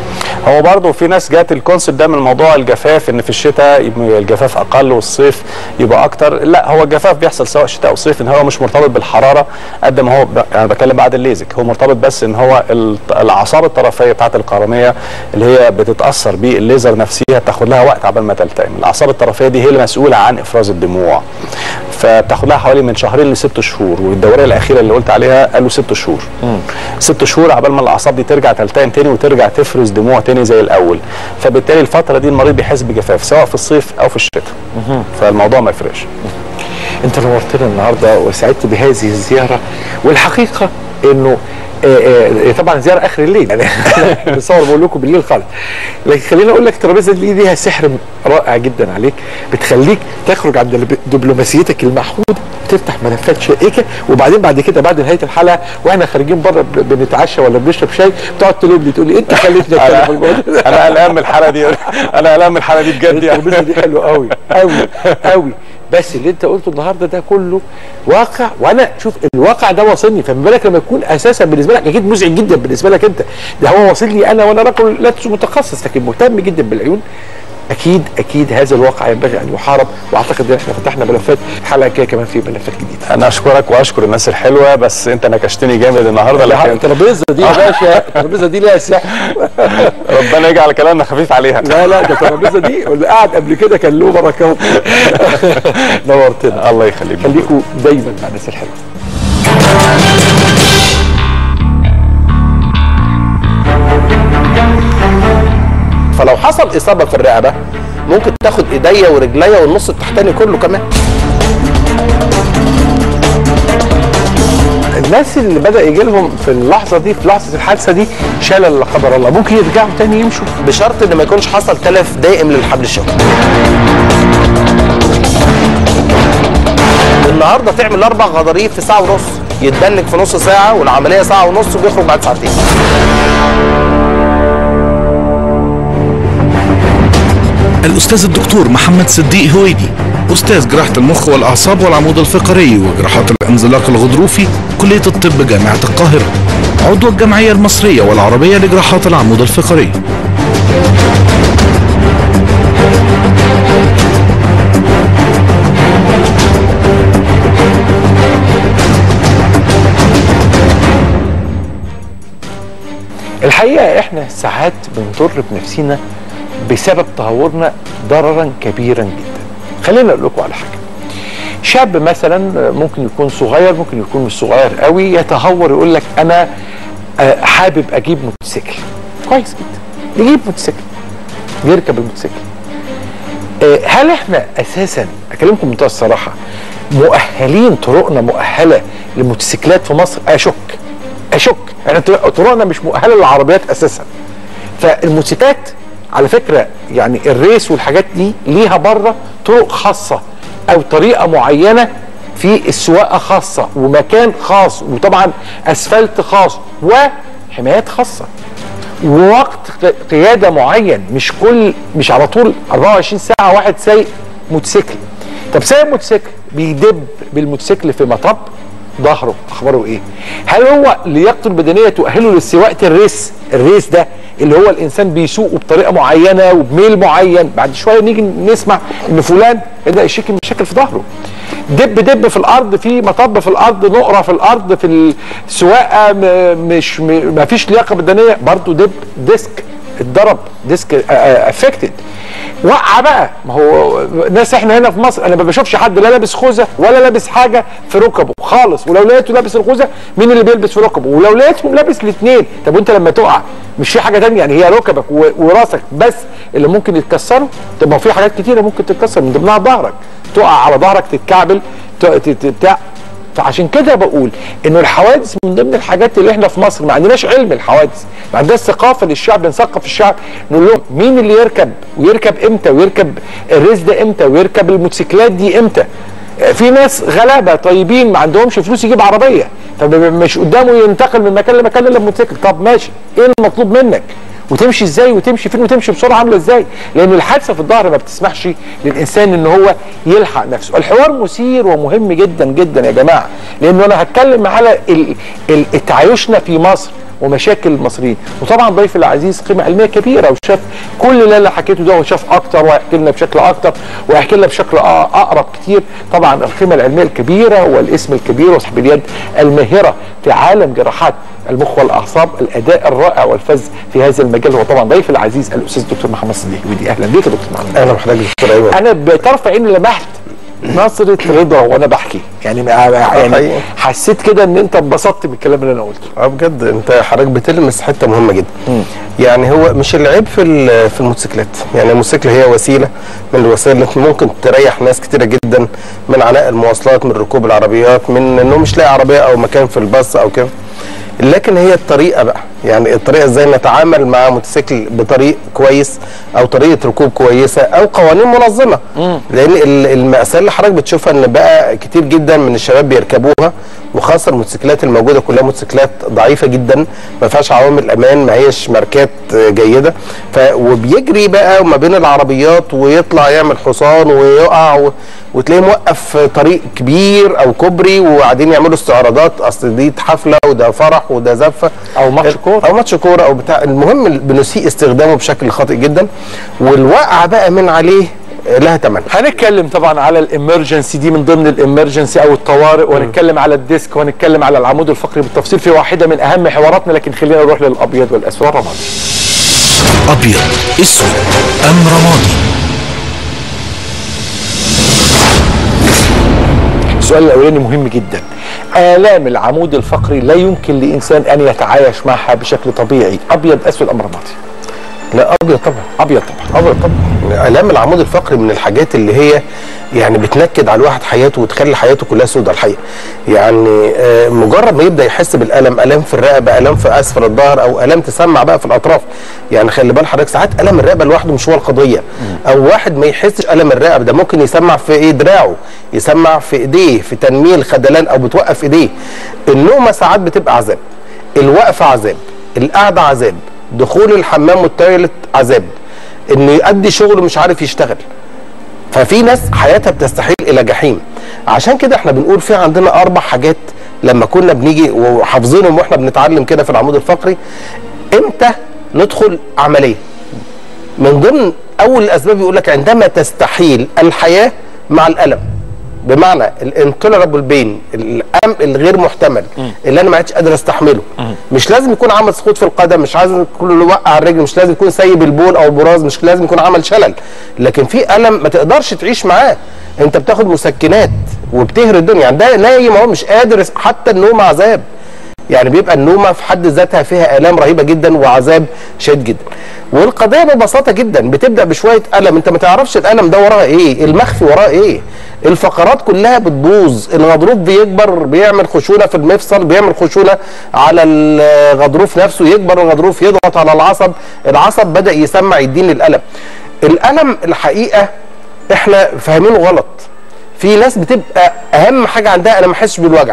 هو برضه في ناس جات الكونسيبت ده من موضوع الجفاف ان في الشتاء يبقى الجفاف اقل والصيف يبقى اكتر لا هو الجفاف بيحصل سواء شتاء او صيف ان هو مش مرتبط بالحراره قد ما هو ب... انا بتكلم بعد الليزك هو مرتبط بس ان هو ال- الاعصاب الطرفيه بتاعت القرنيه اللي هي بتتاثر بالليزر نفسها بتاخد لها وقت عبال ما تلتئم الاعصاب الطرفيه دي هي المسؤوله عن افراز الدموع فبتاخد لها حوالي من شهرين لست شهور والدوريه الاخيره اللي قلت عليها قالوا ست شهور ست شهور عبال ما الاعصاب دي ترجع تلتئم تاني وترجع تفرز دموع تاني زي الاول فبالتالي الفتره دي المريض بيحس بجفاف سواء في الصيف او في الشتاء فالموضوع ما يفرقش انت نورتنا النهارده وسعدت بهذه الزياره والحقيقه انه آه، آه، طبعا زياره اخر الليل يعني بصور بقول لكم بالليل خالص لكن خليني اقول لك الترابيزه دي ليها سحر رائع جدا عليك بتخليك تخرج عن دبل- دبلوماسيتك المحدوده تفتح ملفات شائكه وبعدين بعد كده بعد نهايه الحلقه واحنا خارجين بره ب- بنتعشى ولا بنشرب شاي تقعد تلوم لي تقول لي انت خليتني اتكلم في الموضوع ده. انا قلقان من الحلقه دي انا قلقان من الحلقه دي بجد الترابيزه يعني دي حلوه قوي قوي قوي بس اللي انت قلته النهارده ده كله واقع وانا شوف الواقع ده واصلني فما بالك لما يكون اساسا بالنسبه لك اكيد مزعج جدا بالنسبه لك انت ده هو واصل لي انا وانا رجل لست متخصص لكن مهتم جدا بالعيون اكيد اكيد هذا الواقع ينبغي ان يحارب واعتقد ان احنا فتحنا ملفات الحلقه الجايه كمان في ملفات جديده انا اشكرك واشكر الناس الحلوه بس انت نكشتني جامد النهارده لكن الترابيزه دي يا باشا الترابيزه دي ليها سحر ربنا يجعل كلامنا خفيف عليها لا لا ده الترابيزه دي واللي قاعد قبل كده كان له بركات نورتنا الله يخليك خليكم دايما مع الناس الحلوه فلو حصل اصابه في الرقبه ممكن تاخد ايديا ورجليا والنص التحتاني كله كمان الناس اللي بدا يجي لهم في اللحظه دي في لحظه الحادثه دي شلل لا قدر الله ممكن يرجعوا تاني يمشوا بشرط ان ما يكونش حصل تلف دائم للحبل الشوكي النهارده تعمل اربع غضاريف في ساعه ونص يتدنك في نص ساعه والعمليه ساعه ونص وبيخرج بعد ساعتين الأستاذ الدكتور محمد صديق هويدي أستاذ جراحة المخ والأعصاب والعمود الفقري وجراحات الانزلاق الغضروفي كلية الطب جامعة القاهرة عضو الجمعية المصرية والعربية لجراحات العمود الفقري الحقيقه احنا ساعات بنضر بنفسنا بسبب تهورنا ضررا كبيرا جدا خلينا اقول لكم على حاجه شاب مثلا ممكن يكون صغير ممكن يكون مش صغير قوي يتهور يقول لك انا آه، حابب اجيب موتوسيكل كويس جدا يجيب موتوسيكل يركب الموتوسيكل آه، هل احنا اساسا اكلمكم بمنتهى الصراحه مؤهلين طرقنا مؤهله للموتوسيكلات في مصر اشك اشك احنا طرق- طرقنا مش مؤهله للعربيات اساسا فالموتوسيكلات على فكره يعني الريس والحاجات دي ليها بره طرق خاصه او طريقه معينه في السواقه خاصه ومكان خاص وطبعا اسفلت خاص وحمايات خاصه ووقت ق- قياده معين مش كل مش على طول 24 ساعه واحد سايق موتوسيكل طب سايق موتوسيكل بيدب بالموتوسيكل في مطب ظهره اخباره ايه هل هو لياقته البدنيه تؤهله لسواقه الريس الريس ده اللي هو الانسان بيسوقه بطريقه معينه وبميل معين بعد شويه نيجي نسمع ان فلان بدا يشكي من مشاكل في ظهره دب دب في الارض في مطب في الارض نقره في الارض في السواقه م- مش م- ما فيش لياقه بدنيه برضه دب ديسك اتضرب ديسك افكتد وقع بقى ما هو ناس احنا هنا في مصر انا ما بشوفش حد لا لابس خوذه ولا لابس حاجه في ركبه خالص ولو لقيته لابس الخوذه مين اللي بيلبس في ركبه ولو لقيتهم لابس الاثنين طب وانت لما تقع مش في حاجه تانية يعني هي ركبك و- وراسك بس اللي ممكن يتكسروا طب ما هو في حاجات كتيره ممكن تتكسر من ضمنها ظهرك تقع على ظهرك تتكعبل ت- ت- ت- بتاع فعشان كده بقول انه الحوادث من ضمن الحاجات اللي احنا في مصر ما عندناش علم الحوادث ما عندناش ثقافه للشعب نثقف الشعب نقول لهم مين اللي يركب ويركب امتى ويركب الريس ده امتى ويركب الموتوسيكلات دي امتى آه، في ناس غلابه طيبين ما عندهمش فلوس يجيب عربيه فمش قدامه ينتقل من مكان لمكان الا بموتوسيكل طب ماشي ايه المطلوب منك وتمشي ازاي وتمشي فين وتمشي بسرعه عامله ازاي لان الحادثه في الظهر ما بتسمحش للانسان ان هو يلحق نفسه الحوار مثير ومهم جدا جدا يا جماعه لانه انا هتكلم على ال- ال- تعايشنا في مصر ومشاكل المصريين وطبعا ضيفي العزيز قيمه علميه كبيره وشاف كل اللي انا حكيته ده وشاف اكتر وهيحكي لنا بشكل اكتر وهيحكي لنا بشكل أ- اقرب كتير طبعا القيمه العلميه الكبيره والاسم الكبير وصاحب اليد الماهره في عالم جراحات المخ والاعصاب الاداء الرائع والفذ في هذا المجال هو طبعا ضيفي العزيز الاستاذ الدكتور محمد صديق ودي اهلا بيك يا دكتور محمد اهلا بحضرتك دكتور ايمن انا بطرف عيني لمحت نظرة رضا وانا بحكي يعني يعني حقيقي. حسيت كده ان انت انبسطت بالكلام اللي انا قلته اه بجد انت حضرتك بتلمس حته مهمه جدا يعني هو مش العيب في ال- في الموتوسيكلات يعني الموتوسيكل هي وسيله من الوسائل اللي ممكن تريح ناس كتيره جدا من عناء المواصلات من ركوب العربيات من انه مش لاقي عربيه او مكان في الباص او كده لكن هي الطريقه بقى يعني الطريقه ازاي نتعامل مع موتوسيكل بطريق كويس او طريقه ركوب كويسه او قوانين منظمه لان ال- الماساه اللي حضرتك بتشوفها ان بقى كتير جدا من الشباب بيركبوها وخاصه الموتوسيكلات الموجوده كلها موتوسيكلات ضعيفه جدا ما فيهاش عوامل امان ما هيش ماركات آه، جيده ف وبيجري بقى ما بين العربيات ويطلع يعمل حصان ويقع و... وتلاقيه موقف طريق كبير او كوبري وقاعدين يعملوا استعراضات اصل دي حفله وده فرح وده زفه أو ماتش كورة. او ماتش كوره او بتاع المهم بنسيء استخدامه بشكل خاطئ جدا والوقعه بقى من عليه لها ثمن هنتكلم طبعا على الامرجنسي دي من ضمن الامرجنسي او الطوارئ وهنتكلم على الديسك وهنتكلم على العمود الفقري بالتفصيل في واحده من اهم حواراتنا لكن خلينا نروح للابيض والاسود رمضان أبيض أسود أم رمادي السؤال الاولاني مهم جدا الام العمود الفقري لا يمكن لانسان ان يتعايش معها بشكل طبيعي ابيض اسود ام رمادي لا ابيض طبعا ابيض طبعا ابيض طبعا الام العمود الفقري من الحاجات اللي هي يعني بتنكد على الواحد حياته وتخلي حياته كلها سودة الحقيقه يعني آه، مجرد ما يبدا يحس بالالم الام في الرقبه الام في اسفل الظهر او الام تسمع بقى في الاطراف يعني خلي بال حضرتك ساعات الم الرقبه لوحده مش هو القضيه او واحد ما يحسش الم الرقبه ده ممكن يسمع في ايه دراعه يسمع في ايديه في تنميل خدلان او بتوقف ايديه النومه ساعات بتبقى عذاب الوقفه عذاب القعده عذاب دخول الحمام والتويلت عذاب انه يؤدي شغله مش عارف يشتغل ففي ناس حياتها بتستحيل الى جحيم عشان كده احنا بنقول في عندنا اربع حاجات لما كنا بنيجي وحافظينهم واحنا بنتعلم كده في العمود الفقري امتى ندخل عمليه من ضمن اول الاسباب يقول لك عندما تستحيل الحياه مع الالم بمعنى الانتولرابل بين الام الغير محتمل اللي انا ما عادش قادر استحمله مش لازم يكون عمل سقوط في القدم مش لازم يكون وقع الرجل مش لازم يكون سيب البول او البراز مش لازم يكون عمل شلل لكن في الم ما تقدرش تعيش معاه انت بتاخد مسكنات وبتهري الدنيا يعني ده نايم اهو مش قادر حتى النوم عذاب يعني بيبقى النومه في حد ذاتها فيها الام رهيبه جدا وعذاب شديد جدا والقضيه ببساطه جدا بتبدا بشويه الم انت ما تعرفش الالم ده وراه ايه المخفي وراه ايه الفقرات كلها بتبوظ الغضروف بيكبر بيعمل خشونه في المفصل بيعمل خشونه على الغضروف نفسه يكبر الغضروف يضغط على العصب العصب بدا يسمع يدين الالم الالم الحقيقه احنا فاهمينه غلط في ناس بتبقى اهم حاجه عندها انا ما احسش بالوجع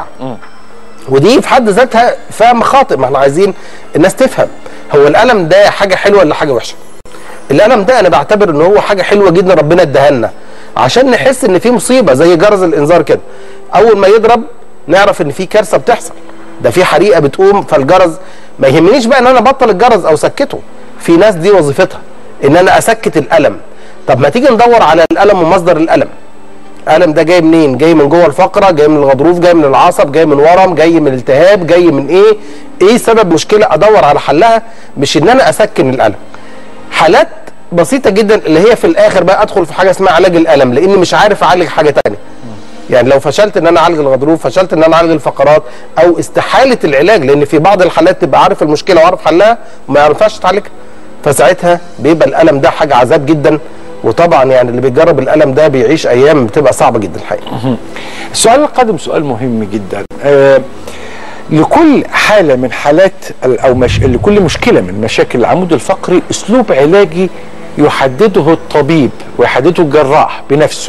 ودي في حد ذاتها فهم خاطئ ما احنا عايزين الناس تفهم هو الالم ده حاجه حلوه ولا حاجه وحشه الالم ده انا بعتبر ان هو حاجه حلوه جدا ربنا اداها لنا عشان نحس ان في مصيبه زي جرس الانذار كده اول ما يضرب نعرف ان في كارثه بتحصل ده في حريقه بتقوم فالجرس ما يهمنيش بقى ان انا ابطل الجرس او سكته في ناس دي وظيفتها ان انا اسكت الالم طب ما تيجي ندور على الالم ومصدر الالم الالم ده جاي منين جاي من جوه الفقره جاي من الغضروف جاي من العصب جاي من ورم جاي من التهاب جاي من ايه ايه سبب مشكله ادور على حلها مش ان انا اسكن الالم حالات بسيطه جدا اللي هي في الاخر بقى ادخل في حاجه اسمها علاج الالم لاني مش عارف اعالج حاجه تانية يعني لو فشلت ان انا اعالج الغضروف فشلت ان انا اعالج الفقرات او استحاله العلاج لان في بعض الحالات تبقى عارف المشكله وعارف حلها وما يعرفهاش تعالجها فساعتها بيبقى الالم ده حاجه عذاب جدا وطبعا يعني اللي بيجرب الالم ده بيعيش ايام بتبقى صعبه جدا الحقيقه السؤال القادم سؤال مهم جدا آه لكل حاله من حالات ال- او مش... لكل مشكله من مشاكل العمود الفقري اسلوب علاجي يحدده الطبيب ويحدده الجراح بنفسه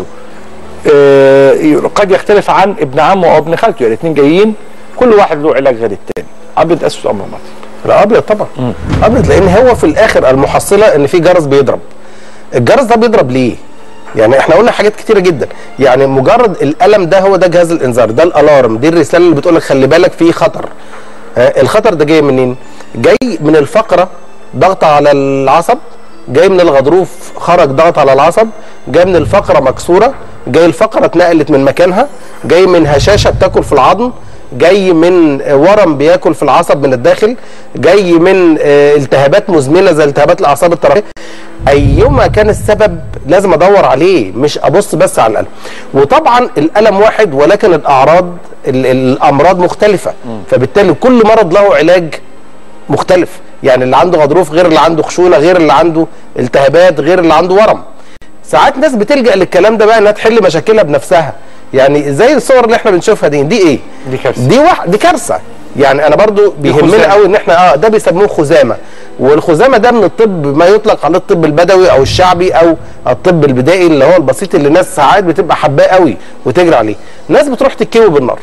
آه قد يختلف عن ابن عمه او ابن خالته يعني الاثنين جايين كل واحد له علاج غير الثاني ابيض اسود امر ماضي لا ابيض طبعا ابيض لان هو في الاخر المحصله ان في جرس بيضرب الجرس ده بيضرب ليه يعني احنا قلنا حاجات كتيره جدا يعني مجرد الالم ده هو ده جهاز الانذار ده الالارم دي الرساله اللي بتقول لك خلي بالك في خطر آه، الخطر ده جاي منين جاي من الفقره ضغط على العصب جاي من الغضروف خرج ضغط على العصب جاي من الفقره مكسوره جاي الفقره اتنقلت من مكانها جاي من هشاشه بتاكل في العظم جاي من آه، ورم بياكل في العصب من الداخل جاي من آه، التهابات مزمنه زي التهابات الاعصاب الطرفيه ايما كان السبب لازم ادور عليه مش ابص بس على الالم وطبعا الالم واحد ولكن الاعراض ال- الامراض مختلفه فبالتالي كل مرض له علاج مختلف يعني اللي عنده غضروف غير اللي عنده خشونه غير اللي عنده التهابات غير اللي عنده ورم ساعات ناس بتلجا للكلام ده بقى انها تحل مشاكلها بنفسها يعني زي الصور اللي احنا بنشوفها دي دي ايه دي كارثة. دي واحد دي كارثه يعني انا برضو بيهمنا خزامة. قوي ان احنا اه ده بيسموه خزامه والخزامه ده من الطب ما يطلق عليه الطب البدوي او الشعبي او الطب البدائي اللي هو البسيط اللي الناس ساعات بتبقى حباه قوي وتجري عليه ناس بتروح تتكوي بالنار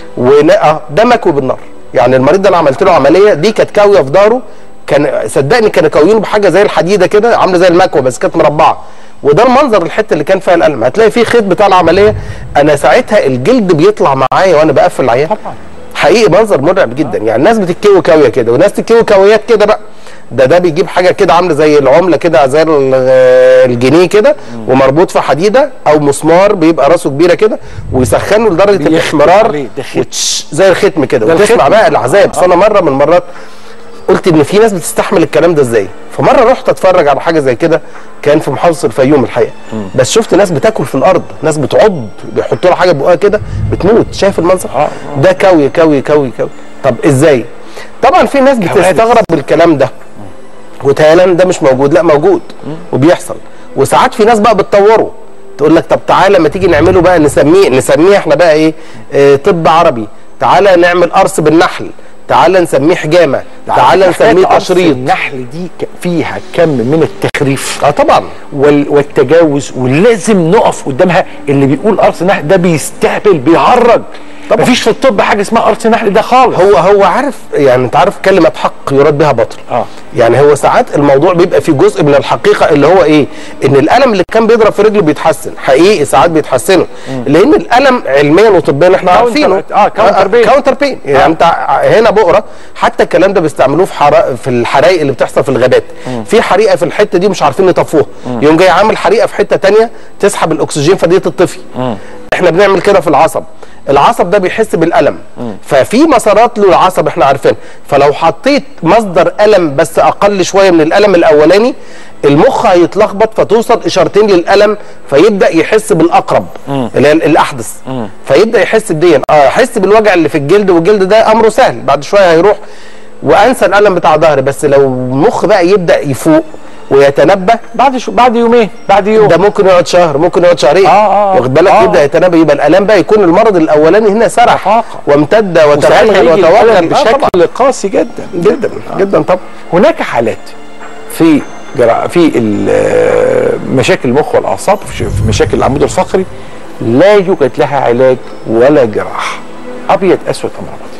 ونقى ده مكوي بالنار يعني المريض ده انا عملت له عمليه دي كانت كاويه في ظهره كان صدقني كانوا كاويينه بحاجه زي الحديده كده عامله زي المكوه بس كانت مربعه وده المنظر الحته اللي كان فيها الالم هتلاقي فيه خيط بتاع العمليه انا ساعتها الجلد بيطلع معايا وانا بقفل العيان طبعا حقيقي منظر مرعب جدا يعني الناس بتتكوي كاويه كده وناس تتكوي كاويات كده بقى ده ده بيجيب حاجه كده عامله زي العمله كده زي ال- الجنيه كده ومربوط في حديده او مسمار بيبقى راسه كبيره كده ويسخنه لدرجه بيختم الاحمرار عليه، ده ختم. وتش زي الختم كده ده وتسمع الختم. بقى العذاب بس انا مره من المرات قلت ان في ناس بتستحمل الكلام ده ازاي فمره رحت اتفرج على حاجه زي كده كان في محافظه الفيوم الحقيقه بس شفت ناس بتاكل في الارض ناس بتعض بيحطوا لها حاجه بقها كده بتموت شايف المنظر آه. ده كوي كوي كوي كوي طب ازاي طبعا في ناس بتستغرب بالكلام ده وتهيألي ده مش موجود لا موجود وبيحصل وساعات في ناس بقى بتطوره تقول لك طب تعالى لما تيجي نعمله بقى نسميه نسميه احنا بقى ايه آه طب عربي تعالى نعمل قرص بالنحل تعالى نسميه حجامه تعالى نسميه حكاية قرص تشريط النحل دي ك- فيها كم من التخريف اه طبعا وال- والتجاوز ولازم نقف قدامها اللي بيقول قرص نحل ده بيستهبل بيهرج طبعا. مفيش في الطب حاجه اسمها قرص نحل ده خالص هو هو عارف يعني انت عارف كلمه حق يراد بها باطل آه. يعني هو ساعات الموضوع بيبقى فيه جزء من الحقيقه اللي هو ايه ان الالم اللي كان بيضرب في رجله بيتحسن حقيقي ساعات بيتحسنوا لان الالم علميا وطبيا احنا كاونتر- عارفينه آه، كاونتر بين. كاونتر بين يعني انت ع- هنا بقره حتى الكلام ده بيستعملوه في حرا في الحرايق اللي بتحصل في الغابات في حريقه في الحته دي مش عارفين يطفوها يقوم جاي عامل حريقه في حته تانية تسحب الاكسجين فدي تطفي احنا بنعمل كده في العصب العصب ده بيحس بالالم ففي مسارات للعصب احنا عارفين فلو حطيت مصدر الم بس اقل شويه من الالم الاولاني المخ هيتلخبط فتوصل اشارتين للالم فيبدا يحس بالاقرب اللي هي الاحدث فيبدا يحس بديا اه يحس بالوجع اللي في الجلد والجلد ده امره سهل بعد شويه هيروح وانسى الالم بتاع ظهري بس لو المخ بقى يبدا يفوق ويتنبه بعد شو بعد يومين بعد يوم ده ممكن يقعد شهر ممكن يقعد شهرين آه، آه، واخد بالك آه. يبدا يتنبه يبقى الالام بقى يكون المرض الاولاني هنا سرح تفاقم. وامتد وساعتها وتغلغل يجي الألم وتوغل آه، طبعاً. بشكل قاسي جدا جدا جدا طبعا هناك حالات في جرا... في ال- مشاكل المخ والاعصاب في في مشاكل العمود الفقري لا يوجد لها علاج ولا جراحه ابيض اسود امر ابيض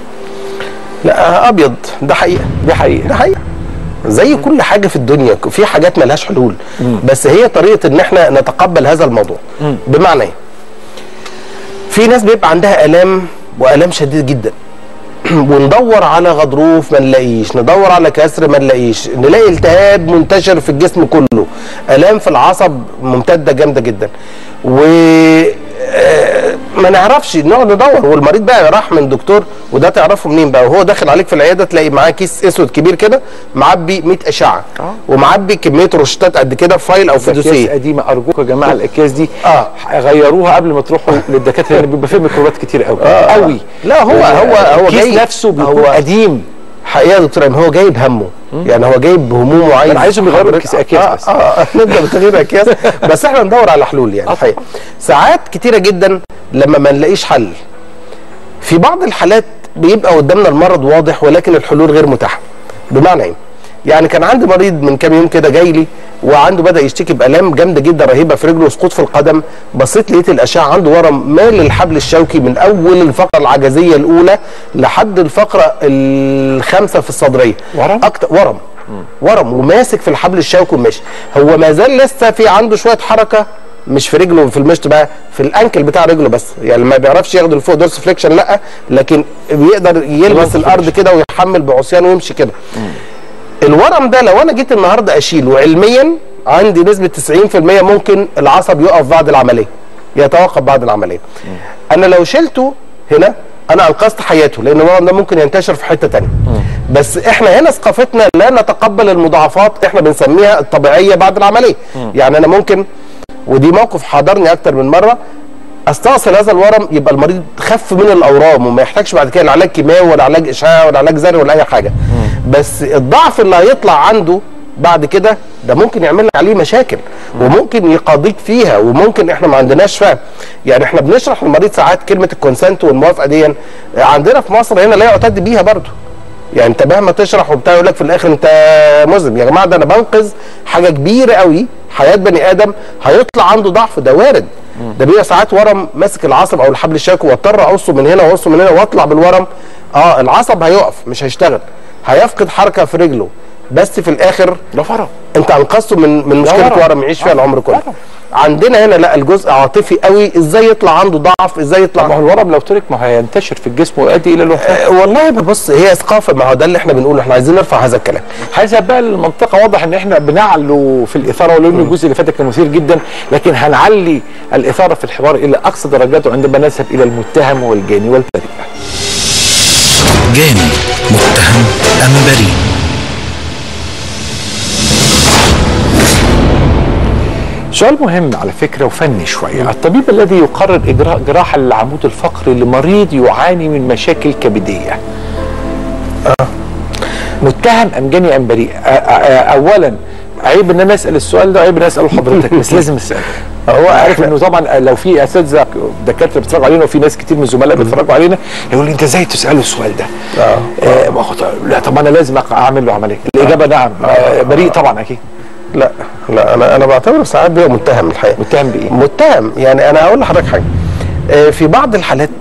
لا ابيض ده حقيقه دي حقيقه ده حقيقه زي كل حاجه في الدنيا في حاجات ملهاش حلول بس هي طريقه ان احنا نتقبل هذا الموضوع بمعنى ايه في ناس بيبقى عندها الام والام شديد جدا وندور على غضروف ما نلاقيش ندور على كسر ما نلاقيش نلاقي التهاب منتشر في الجسم كله الام في العصب ممتده جامده جدا و آه، ما نعرفش نقعد ندور والمريض بقى راح من دكتور وده تعرفه منين بقى وهو داخل عليك في العياده تلاقي معاه كيس اسود كبير كده معبي 100 اشعه ومعبي كميه روشتات قد كده في فايل او في اكياس دوسيه قديمه ارجوك يا جماعه الاكياس دي آه. غيروها قبل ما تروحوا للدكاتره لان بيبقى فيه ميكروبات كتير قوي آه. قوي لا هو هو هو الكيس جاي نفسه بيكون هو قديم حقيقه يا دكتور إيمان، هو جايب همه يعني هو جايب همومه وعايز أنا عايزهم يغيروا حضرتك- الكيس- أكياس آه بس. اه, آه نبدا بتغيير اكياس بس احنا ندور على حلول يعني الحقيقه ساعات كتيره جدا لما ما نلاقيش حل في بعض الحالات بيبقى قدامنا المرض واضح ولكن الحلول غير متاحه بمعنى ايه يعني كان عندي مريض من كام يوم كده جاي لي وعنده بدا يشتكي بالام جامده جدا رهيبه في رجله وسقوط في القدم بصيت لقيت الاشعه عنده ورم مال الحبل الشوكي من اول الفقره العجزيه الاولى لحد الفقره الخامسه في الصدريه ورم؟ اكتر ورم ورم وماسك في الحبل الشوكي وماشي هو ما زال لسه في عنده شويه حركه مش في رجله في المشط بقى في الانكل بتاع رجله بس يعني ما بيعرفش ياخد لفوق دورس فليكشن لا لكن بيقدر يلمس الارض كده ويحمل بعصيان ويمشي كده الورم ده لو انا جيت النهارده اشيله علميا عندي نسبه 90% ممكن العصب يقف بعد العمليه يتوقف بعد العمليه انا لو شلته هنا انا انقذت حياته لان الورم ده ممكن ينتشر في حته تانية بس احنا هنا ثقافتنا لا نتقبل المضاعفات احنا بنسميها الطبيعيه بعد العمليه يعني انا ممكن ودي موقف حضرني اكتر من مره استأصل هذا الورم يبقى المريض خف من الاورام وما يحتاجش بعد كده لا علاج كيماوي ولا علاج اشعاع ولا علاج زرع ولا اي حاجه بس الضعف اللي هيطلع عنده بعد كده ده ممكن يعمل لك عليه مشاكل وممكن يقاضيك فيها وممكن احنا ما عندناش فهم يعني احنا بنشرح للمريض ساعات كلمه الكونسنت والموافقه دي عندنا في مصر هنا لا يعتد بيها برضه يعني انت مهما تشرح وبتاع يقول لك في الاخر انت مذنب يا جماعه ده انا بنقذ حاجه كبيره قوي حياه بني ادم هيطلع عنده ضعف ده وارد ده بيبقى ساعات ورم ماسك العصب او الحبل الشوكي واضطر اقصه من هنا واقصه من هنا واطلع بالورم اه العصب هيقف مش هيشتغل هيفقد حركه في رجله بس في الاخر ده فرق انت انقذته من من مشكله ورم. ورم يعيش فيها آه، العمر كله ورم. عندنا هنا لا الجزء عاطفي قوي ازاي يطلع عنده ضعف ازاي ما هو يطلع الورم لو ترك ما هينتشر في الجسم ويؤدي الى الوفاه آه، والله بص هي ثقافه ما هو ده اللي احنا بنقوله احنا عايزين نرفع هذا الكلام هذا بقى المنطقه واضح ان احنا بنعلو في الاثاره ولان الجزء اللي فات كان مثير جدا لكن هنعلي الاثاره في الحوار الى اقصى درجاته عندما نذهب الى المتهم والجاني والبريء جاني متهم أم بريء سؤال مهم على فكره وفني شويه الطبيب الذي يقرر اجراء جراحه للعمود الفقري لمريض يعاني من مشاكل كبديه متهم ام جاني ام بريء آه، آه، اولا عيب ان انا اسال السؤال ده عيب ان انا اساله لحضرتك بس لازم اسال هو عارف انه طبعا لو في اساتذه دكاتره بيتفرجوا علينا وفي ناس كتير من الزملاء بيتفرجوا علينا يقول لي انت ازاي تساله السؤال ده؟ آه ما هو طب- لا طب انا لازم أق- اعمل له عمليه الاجابه نعم آه بريء طبعا اكيد لا لا انا انا بعتبره ساعات بيبقى متهم الحقيقه متهم بايه؟ متهم يعني انا هقول لحضرتك حاجه آه، في بعض الحالات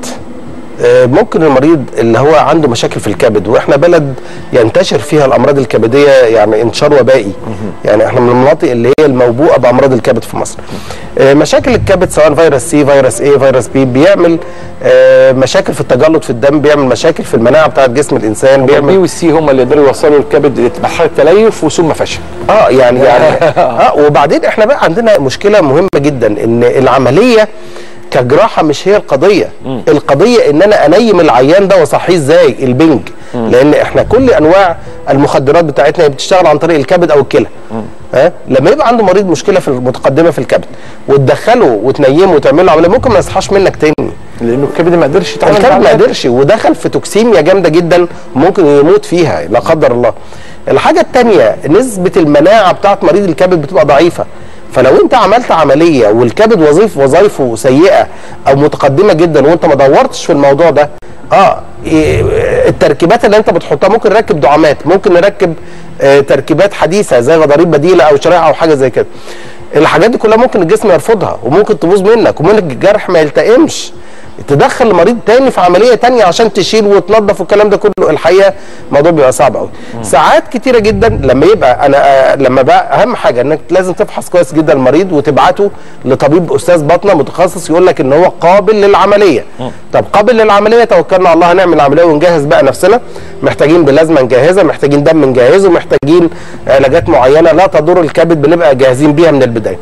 آه، ممكن المريض اللي هو عنده مشاكل في الكبد واحنا بلد ينتشر فيها الامراض الكبديه يعني انتشار وبائي يعني احنا من المناطق اللي هي الموبوءه بامراض الكبد في مصر آه، مشاكل الكبد سواء فيروس سي فيروس اي فيروس بي بيعمل آه، مشاكل في التجلط في الدم بيعمل مشاكل في المناعه بتاعه جسم الانسان البي بيعمل والسي هم اللي يقدروا يوصلوا الكبد لمرحله تليف وثم فشل اه يعني يعني اه وبعدين احنا بقى عندنا مشكله مهمه جدا ان العمليه كجراحه مش هي القضيه القضيه ان انا انيم العيان ده واصحيه ازاي البنج لان احنا كل انواع المخدرات بتاعتنا هي بتشتغل عن طريق الكبد او الكلى ها لما يبقى عنده مريض مشكله في المتقدمه في الكبد وتدخله وتنيمه وتعمل له عمليه ممكن ما يصحاش منك تاني لانه الكبد ما قدرش يتعامل الكبد مع ما الأكل. قدرش ودخل في توكسيميا جامده جدا ممكن يموت فيها لا قدر الله الحاجه الثانيه نسبه المناعه بتاعت مريض الكبد بتبقى ضعيفه فلو انت عملت عمليه والكبد وظيف وظائفه سيئه او متقدمه جدا وانت ما دورتش في الموضوع ده اه إيه، التركيبات اللي انت بتحطها ممكن نركب دعامات ممكن نركب آه، تركيبات حديثه زي غضاريف بديله او شريحه او حاجه زي كده الحاجات دي كلها ممكن الجسم يرفضها وممكن تبوظ منك وممكن الجرح ما يلتئمش تدخل مريض تاني في عمليه تانية عشان تشيل وتنظف والكلام ده كله الحقيقه الموضوع بيبقى صعب قوي ساعات كتيره جدا لما يبقى انا آه، لما بقى اهم حاجه انك لازم تفحص كويس جدا المريض وتبعته لطبيب استاذ باطنه متخصص يقول لك ان هو قابل للعمليه طب قابل للعمليه توكلنا على الله هنعمل العمليه ونجهز بقى نفسنا محتاجين بلازمه نجهزها محتاجين دم نجهزه محتاجين علاجات معينه لا تضر الكبد بنبقى جاهزين بيها من البدايه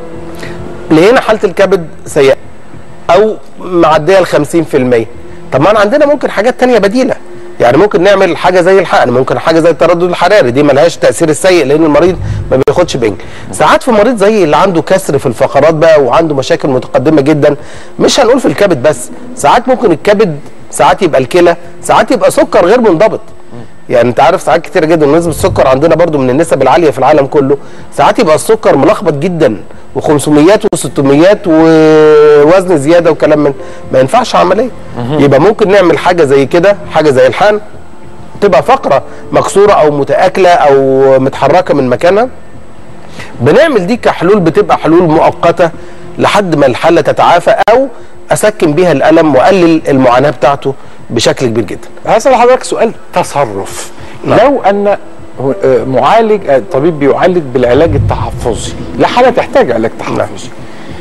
لقينا حاله الكبد سيئه او معديه ال 50% طب ما أنا عندنا ممكن حاجات تانية بديله يعني ممكن نعمل حاجه زي الحقن ممكن حاجه زي التردد الحراري دي ملهاش تاثير السيء لان المريض ما بياخدش بنج ساعات في مريض زي اللي عنده كسر في الفقرات بقى وعنده مشاكل متقدمه جدا مش هنقول في الكبد بس ساعات ممكن الكبد ساعات يبقى الكلى ساعات يبقى سكر غير منضبط يعني انت عارف ساعات كتير جدا نسبه السكر عندنا برضو من النسب العاليه في العالم كله ساعات يبقى السكر ملخبط جدا و500 و600 ووزن زياده وكلام من ما ينفعش عمليه يبقى ممكن نعمل حاجه زي كده حاجه زي الحقن تبقى فقره مكسوره او متاكله او متحركه من مكانها بنعمل دي كحلول بتبقى حلول مؤقته لحد ما الحاله تتعافى او اسكن بيها الالم واقلل المعاناه بتاعته بشكل كبير جدا هسأل حضرتك سؤال تصرف لو ان هو- آه، معالج آه، طبيب بيعالج بالعلاج التحفظي لحالة تحتاج علاج تحفظي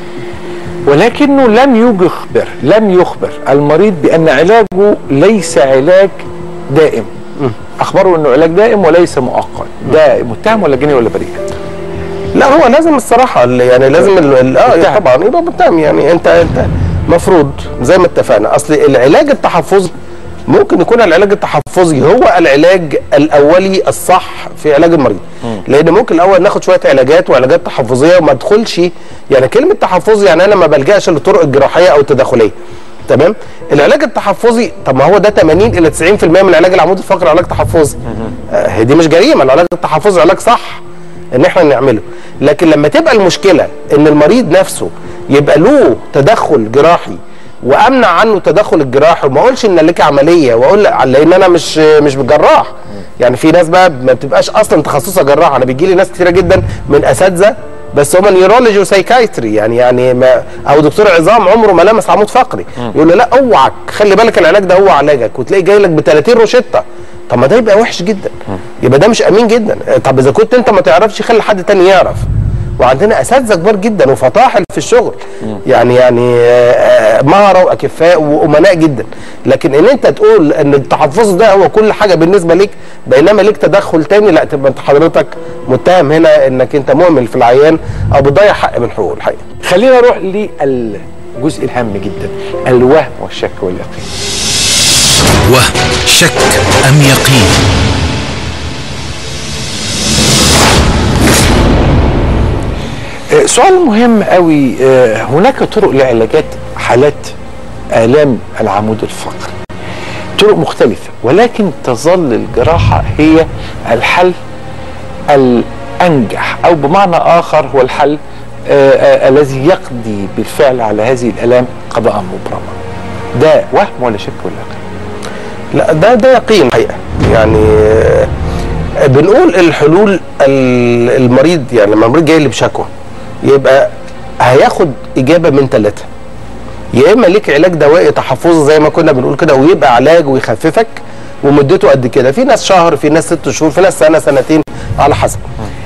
ولكنه لم يخبر لم يخبر المريض بأن علاجه ليس علاج دائم أخبره أنه علاج دائم وليس مؤقت ده متهم ولا جني ولا بريء لا هو لازم الصراحه ال- يعني لازم ال- ال- اه متهم. طبعا يبقى متهم يعني انت انت مفروض زي ما اتفقنا اصل العلاج التحفظي ممكن يكون العلاج التحفظي هو العلاج الاولي الصح في علاج المريض لان ممكن الاول ناخد شويه علاجات وعلاجات تحفظيه وما ادخلش يعني كلمه تحفظي يعني انا ما بلجاش للطرق الجراحيه او التداخليه تمام العلاج التحفظي طب ما هو ده 80 الى 90% من العلاج العمود الفقري علاج تحفظي آه، هي دي مش جريمه العلاج التحفظي علاج صح ان احنا نعمله لكن لما تبقى المشكله ان المريض نفسه يبقى له تدخل جراحي وامنع عنه التدخل الجراحي وما اقولش ان لك عمليه واقول لا- لان انا مش مش جراح يعني في ناس بقى ما بتبقاش اصلا تخصصها جراح انا بيجي لي ناس كتيره جدا من اساتذه بس هم نيورولوجي وسايكايتري يعني يعني ما او دكتور عظام عمره ما لمس عمود فقري يقول له لا اوعك خلي بالك العلاج ده هو علاجك وتلاقي جاي لك ب 30 روشته طب ما ده يبقى وحش جدا يبقى ده مش امين جدا طب اذا كنت انت ما تعرفش خلي حد تاني يعرف وعندنا اساتذه كبار جدا وفطاحل في الشغل يعني يعني آه، آه، مهره واكفاء وامناء جدا لكن ان انت تقول ان التحفظ ده هو كل حاجه بالنسبه ليك بينما ليك تدخل تاني لا تبقى انت حضرتك متهم هنا انك انت مهمل في العيان او بتضيع حق من حقوقه الحقيقه خلينا نروح للجزء الهام جدا الوهم والشك واليقين وهم شك أم يقين آه، سؤال مهم قوي آه، هناك طرق لعلاجات حالات آلام العمود الفقري طرق مختلفة ولكن تظل الجراحة هي الحل الأنجح أو بمعنى آخر هو الحل آه، آه، الذي يقضي بالفعل على هذه الآلام قضاء مبرما ده وهم ولا شك ولا يقين لا ده ده يقين حقيقه يعني آه، بنقول الحلول ال- المريض يعني لما المريض جاي لي بشكوى يبقى هياخد اجابه من ثلاثه يا اما ليك علاج دوائي تحفظي زي ما كنا بنقول كده ويبقى علاج ويخففك ومدته قد كده في ناس شهر في ناس ست شهور في ناس سنه سنتين على حسب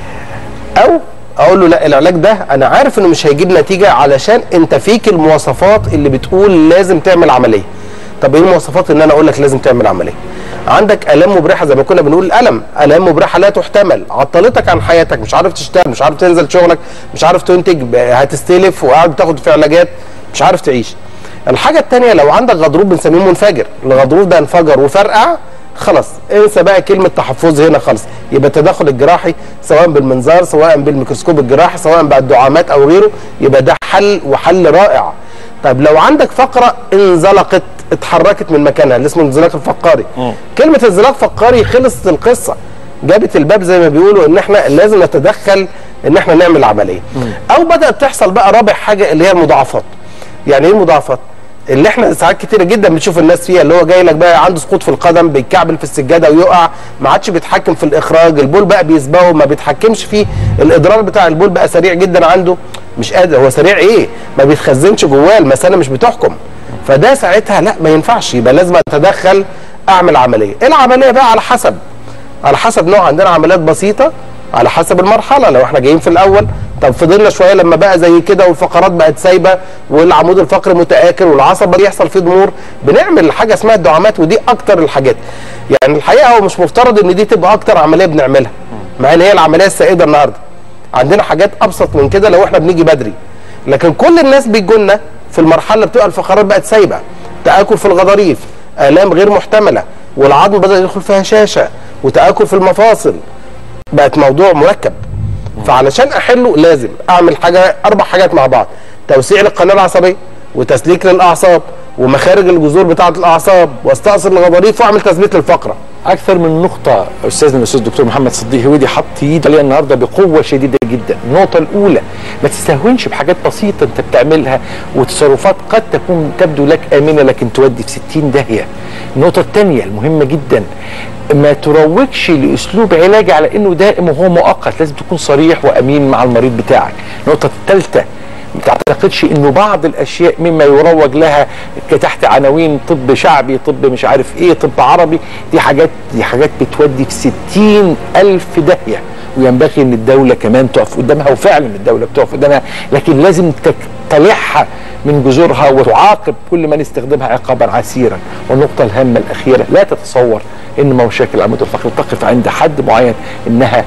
او اقول له لا العلاج ده انا عارف انه مش هيجيب نتيجه علشان انت فيك المواصفات اللي بتقول لازم تعمل عمليه طب ايه المواصفات ان انا اقول لك لازم تعمل عمليه عندك الام مبرحه زي ما كنا بنقول الالم الام مبرحه لا تحتمل عطلتك عن حياتك مش عارف تشتغل مش عارف تنزل شغلك مش عارف تنتج ب- هتستلف وقاعد تاخد في علاجات مش عارف تعيش الحاجه الثانيه لو عندك غضروف بنسميه منفجر الغضروف ده انفجر وفرقع خلاص انسى بقى كلمه تحفظ هنا خالص يبقى التدخل الجراحي سواء بالمنظار سواء بالميكروسكوب الجراحي سواء بالدعامات او غيره يبقى ده حل وحل رائع طيب لو عندك فقره انزلقت اتحركت من مكانها اللي اسمه الانزلاق الفقاري كلمه انزلاق فقاري خلصت القصه جابت الباب زي ما بيقولوا ان احنا لازم نتدخل ان احنا نعمل عمليه او بدات تحصل بقى رابع حاجه اللي هي المضاعفات يعني ايه المضاعفات اللي احنا ساعات كتيره جدا بنشوف الناس فيها اللي هو جاي لك بقى عنده سقوط في القدم بيتكعبل في السجاده ويقع ما عادش بيتحكم في الاخراج البول بقى بيسبقه ما بيتحكمش فيه الادرار بتاع البول بقى سريع جدا عنده مش قادر هو سريع ايه ما بيتخزنش جواه المثانه مش بتحكم فده ساعتها لا ما ينفعش يبقى لازم اتدخل اعمل عمليه العمليه بقى على حسب على حسب نوع عندنا عمليات بسيطه على حسب المرحله لو احنا جايين في الاول طب فضلنا شويه لما بقى زي كده والفقرات بقت سايبه والعمود الفقري متآكل والعصب بدأ يحصل فيه ضمور بنعمل حاجه اسمها الدعامات ودي اكتر الحاجات يعني الحقيقه هو مش مفترض ان دي تبقى اكتر عمليه بنعملها مع ان هي العمليه السائده النهارده عندنا حاجات ابسط من كده لو احنا بنيجي بدري لكن كل الناس بيجولنا في المرحله اللي بتبقى الفقرات بقت سايبه تآكل في الغضاريف آلام غير محتمله والعظم بدأ يدخل فيها هشاشه وتآكل في المفاصل بقت موضوع مركب فعلشان احله لازم اعمل حاجه اربع حاجات مع بعض توسيع للقناه العصبيه وتسليك للاعصاب ومخارج الجذور بتاعه الاعصاب واستأصل الغضاريف واعمل تثبيت للفقره اكثر من نقطه استاذنا الاستاذ الدكتور محمد صديق هودي حط ايده عليها النهارده بقوه شديده جدا النقطه الاولى ما تستهونش بحاجات بسيطه انت بتعملها وتصرفات قد تكون تبدو لك امنه لكن تودي في 60 داهيه النقطه الثانيه المهمه جدا ما تروجش لاسلوب علاجي على انه دائم وهو مؤقت لازم تكون صريح وامين مع المريض بتاعك النقطه الثالثه ما تعتقدش انه بعض الاشياء مما يروج لها تحت عناوين طب شعبي طب مش عارف ايه طب عربي دي حاجات دي حاجات بتودي في ستين الف داهيه وينبغي ان الدوله كمان تقف قدامها وفعلا الدوله بتقف قدامها لكن لازم تقتلعها من جذورها وتعاقب كل من استخدمها عقابا عسيرا والنقطه الهامه الاخيره لا تتصور ان مشاكل العمود الفقري تقف عند حد معين انها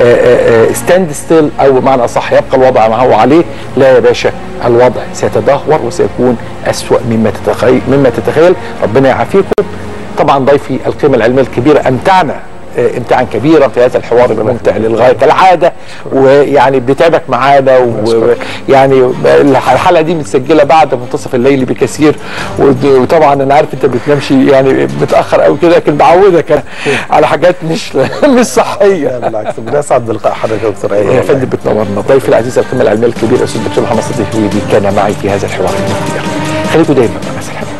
ستاند ستيل او بمعنى اصح يبقى الوضع ما هو عليه لا يا باشا الوضع سيتدهور وسيكون اسوا مما تتخيل مما تتخيل ربنا يعافيكم طبعا ضيفي القيمه العلميه الكبيره امتعنا امتعا كبيرا في هذا الحوار الممتع للغايه كالعاده ويعني بنتعبك معانا ويعني الحلقه دي متسجله بعد منتصف الليل بكثير وطبعا انا عارف انت بتنامش يعني متاخر قوي كده لكن بعودك على حاجات مش مش صحيه لا بالعكس بنسعد بلقاء حضرتك يا دكتور يا فندم بتنورنا ضيفي العزيز القيمه العلميه الكبيره الاستاذ الدكتور محمد صديق هويدي كان معي في هذا الحوار المثير خليكم دايما مع ناس الحلوه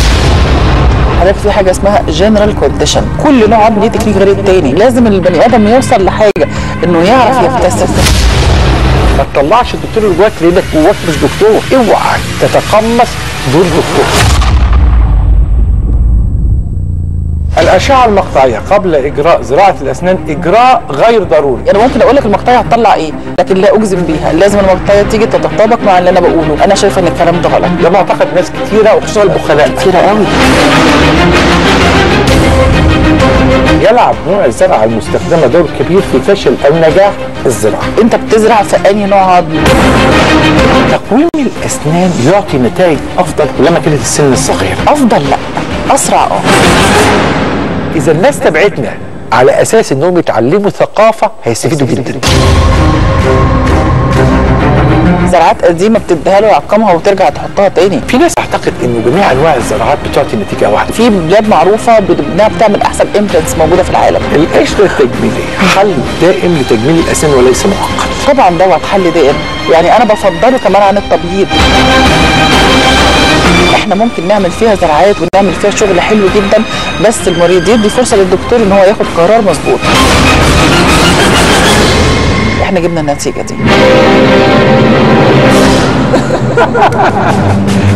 حضرتك في حاجه اسمها جنرال كونديشن كل نوع عظم ليه تكنيك غير التاني لازم البني ادم يوصل لحاجه انه يعرف يكتسب ما تطلعش الدكتور اللي جواك لانك جواك مش دكتور اوعى تتقمص دور دكتور الأشعة المقطعية قبل إجراء زراعة الأسنان إجراء غير ضروري انا ممكن اقول لك المقطعيه هتطلع ايه لكن لا اجزم بيها لازم المقطعيه تيجي تتطابق مع اللي انا بقوله انا شايفه ان الكلام ده غلط ده معتقد ناس كتيرة وخصوصا البخلاء كتير قوي يلعب نوع الزرعة المستخدمة دور كبير في فشل أو نجاح الزراعة انت بتزرع في انهي نوع عظم تقويم الأسنان يعطي نتائج أفضل كلما كانت السن الصغير افضل لا اسرع اه إذا الناس تبعتنا على أساس إنهم يتعلموا ثقافة هيستفيدوا جدا زراعات قديمه بتديها له يعقمها وترجع تحطها تاني في ناس تعتقد انه جميع انواع الزراعات بتعطي نتيجه واحده في بلاد معروفه بت- انها بتعمل احسن امبلانتس موجوده في العالم القشره التجميليه حل دائم لتجميل الاسنان وليس مؤقت طبعا دوت حل دائم يعني انا بفضله كمان عن التبييض احنا ممكن نعمل فيها زراعات ونعمل فيها شغل حلو جدا بس المريض يدي فرصه للدكتور ان هو ياخد قرار مظبوط احنا جبنا النتيجه دي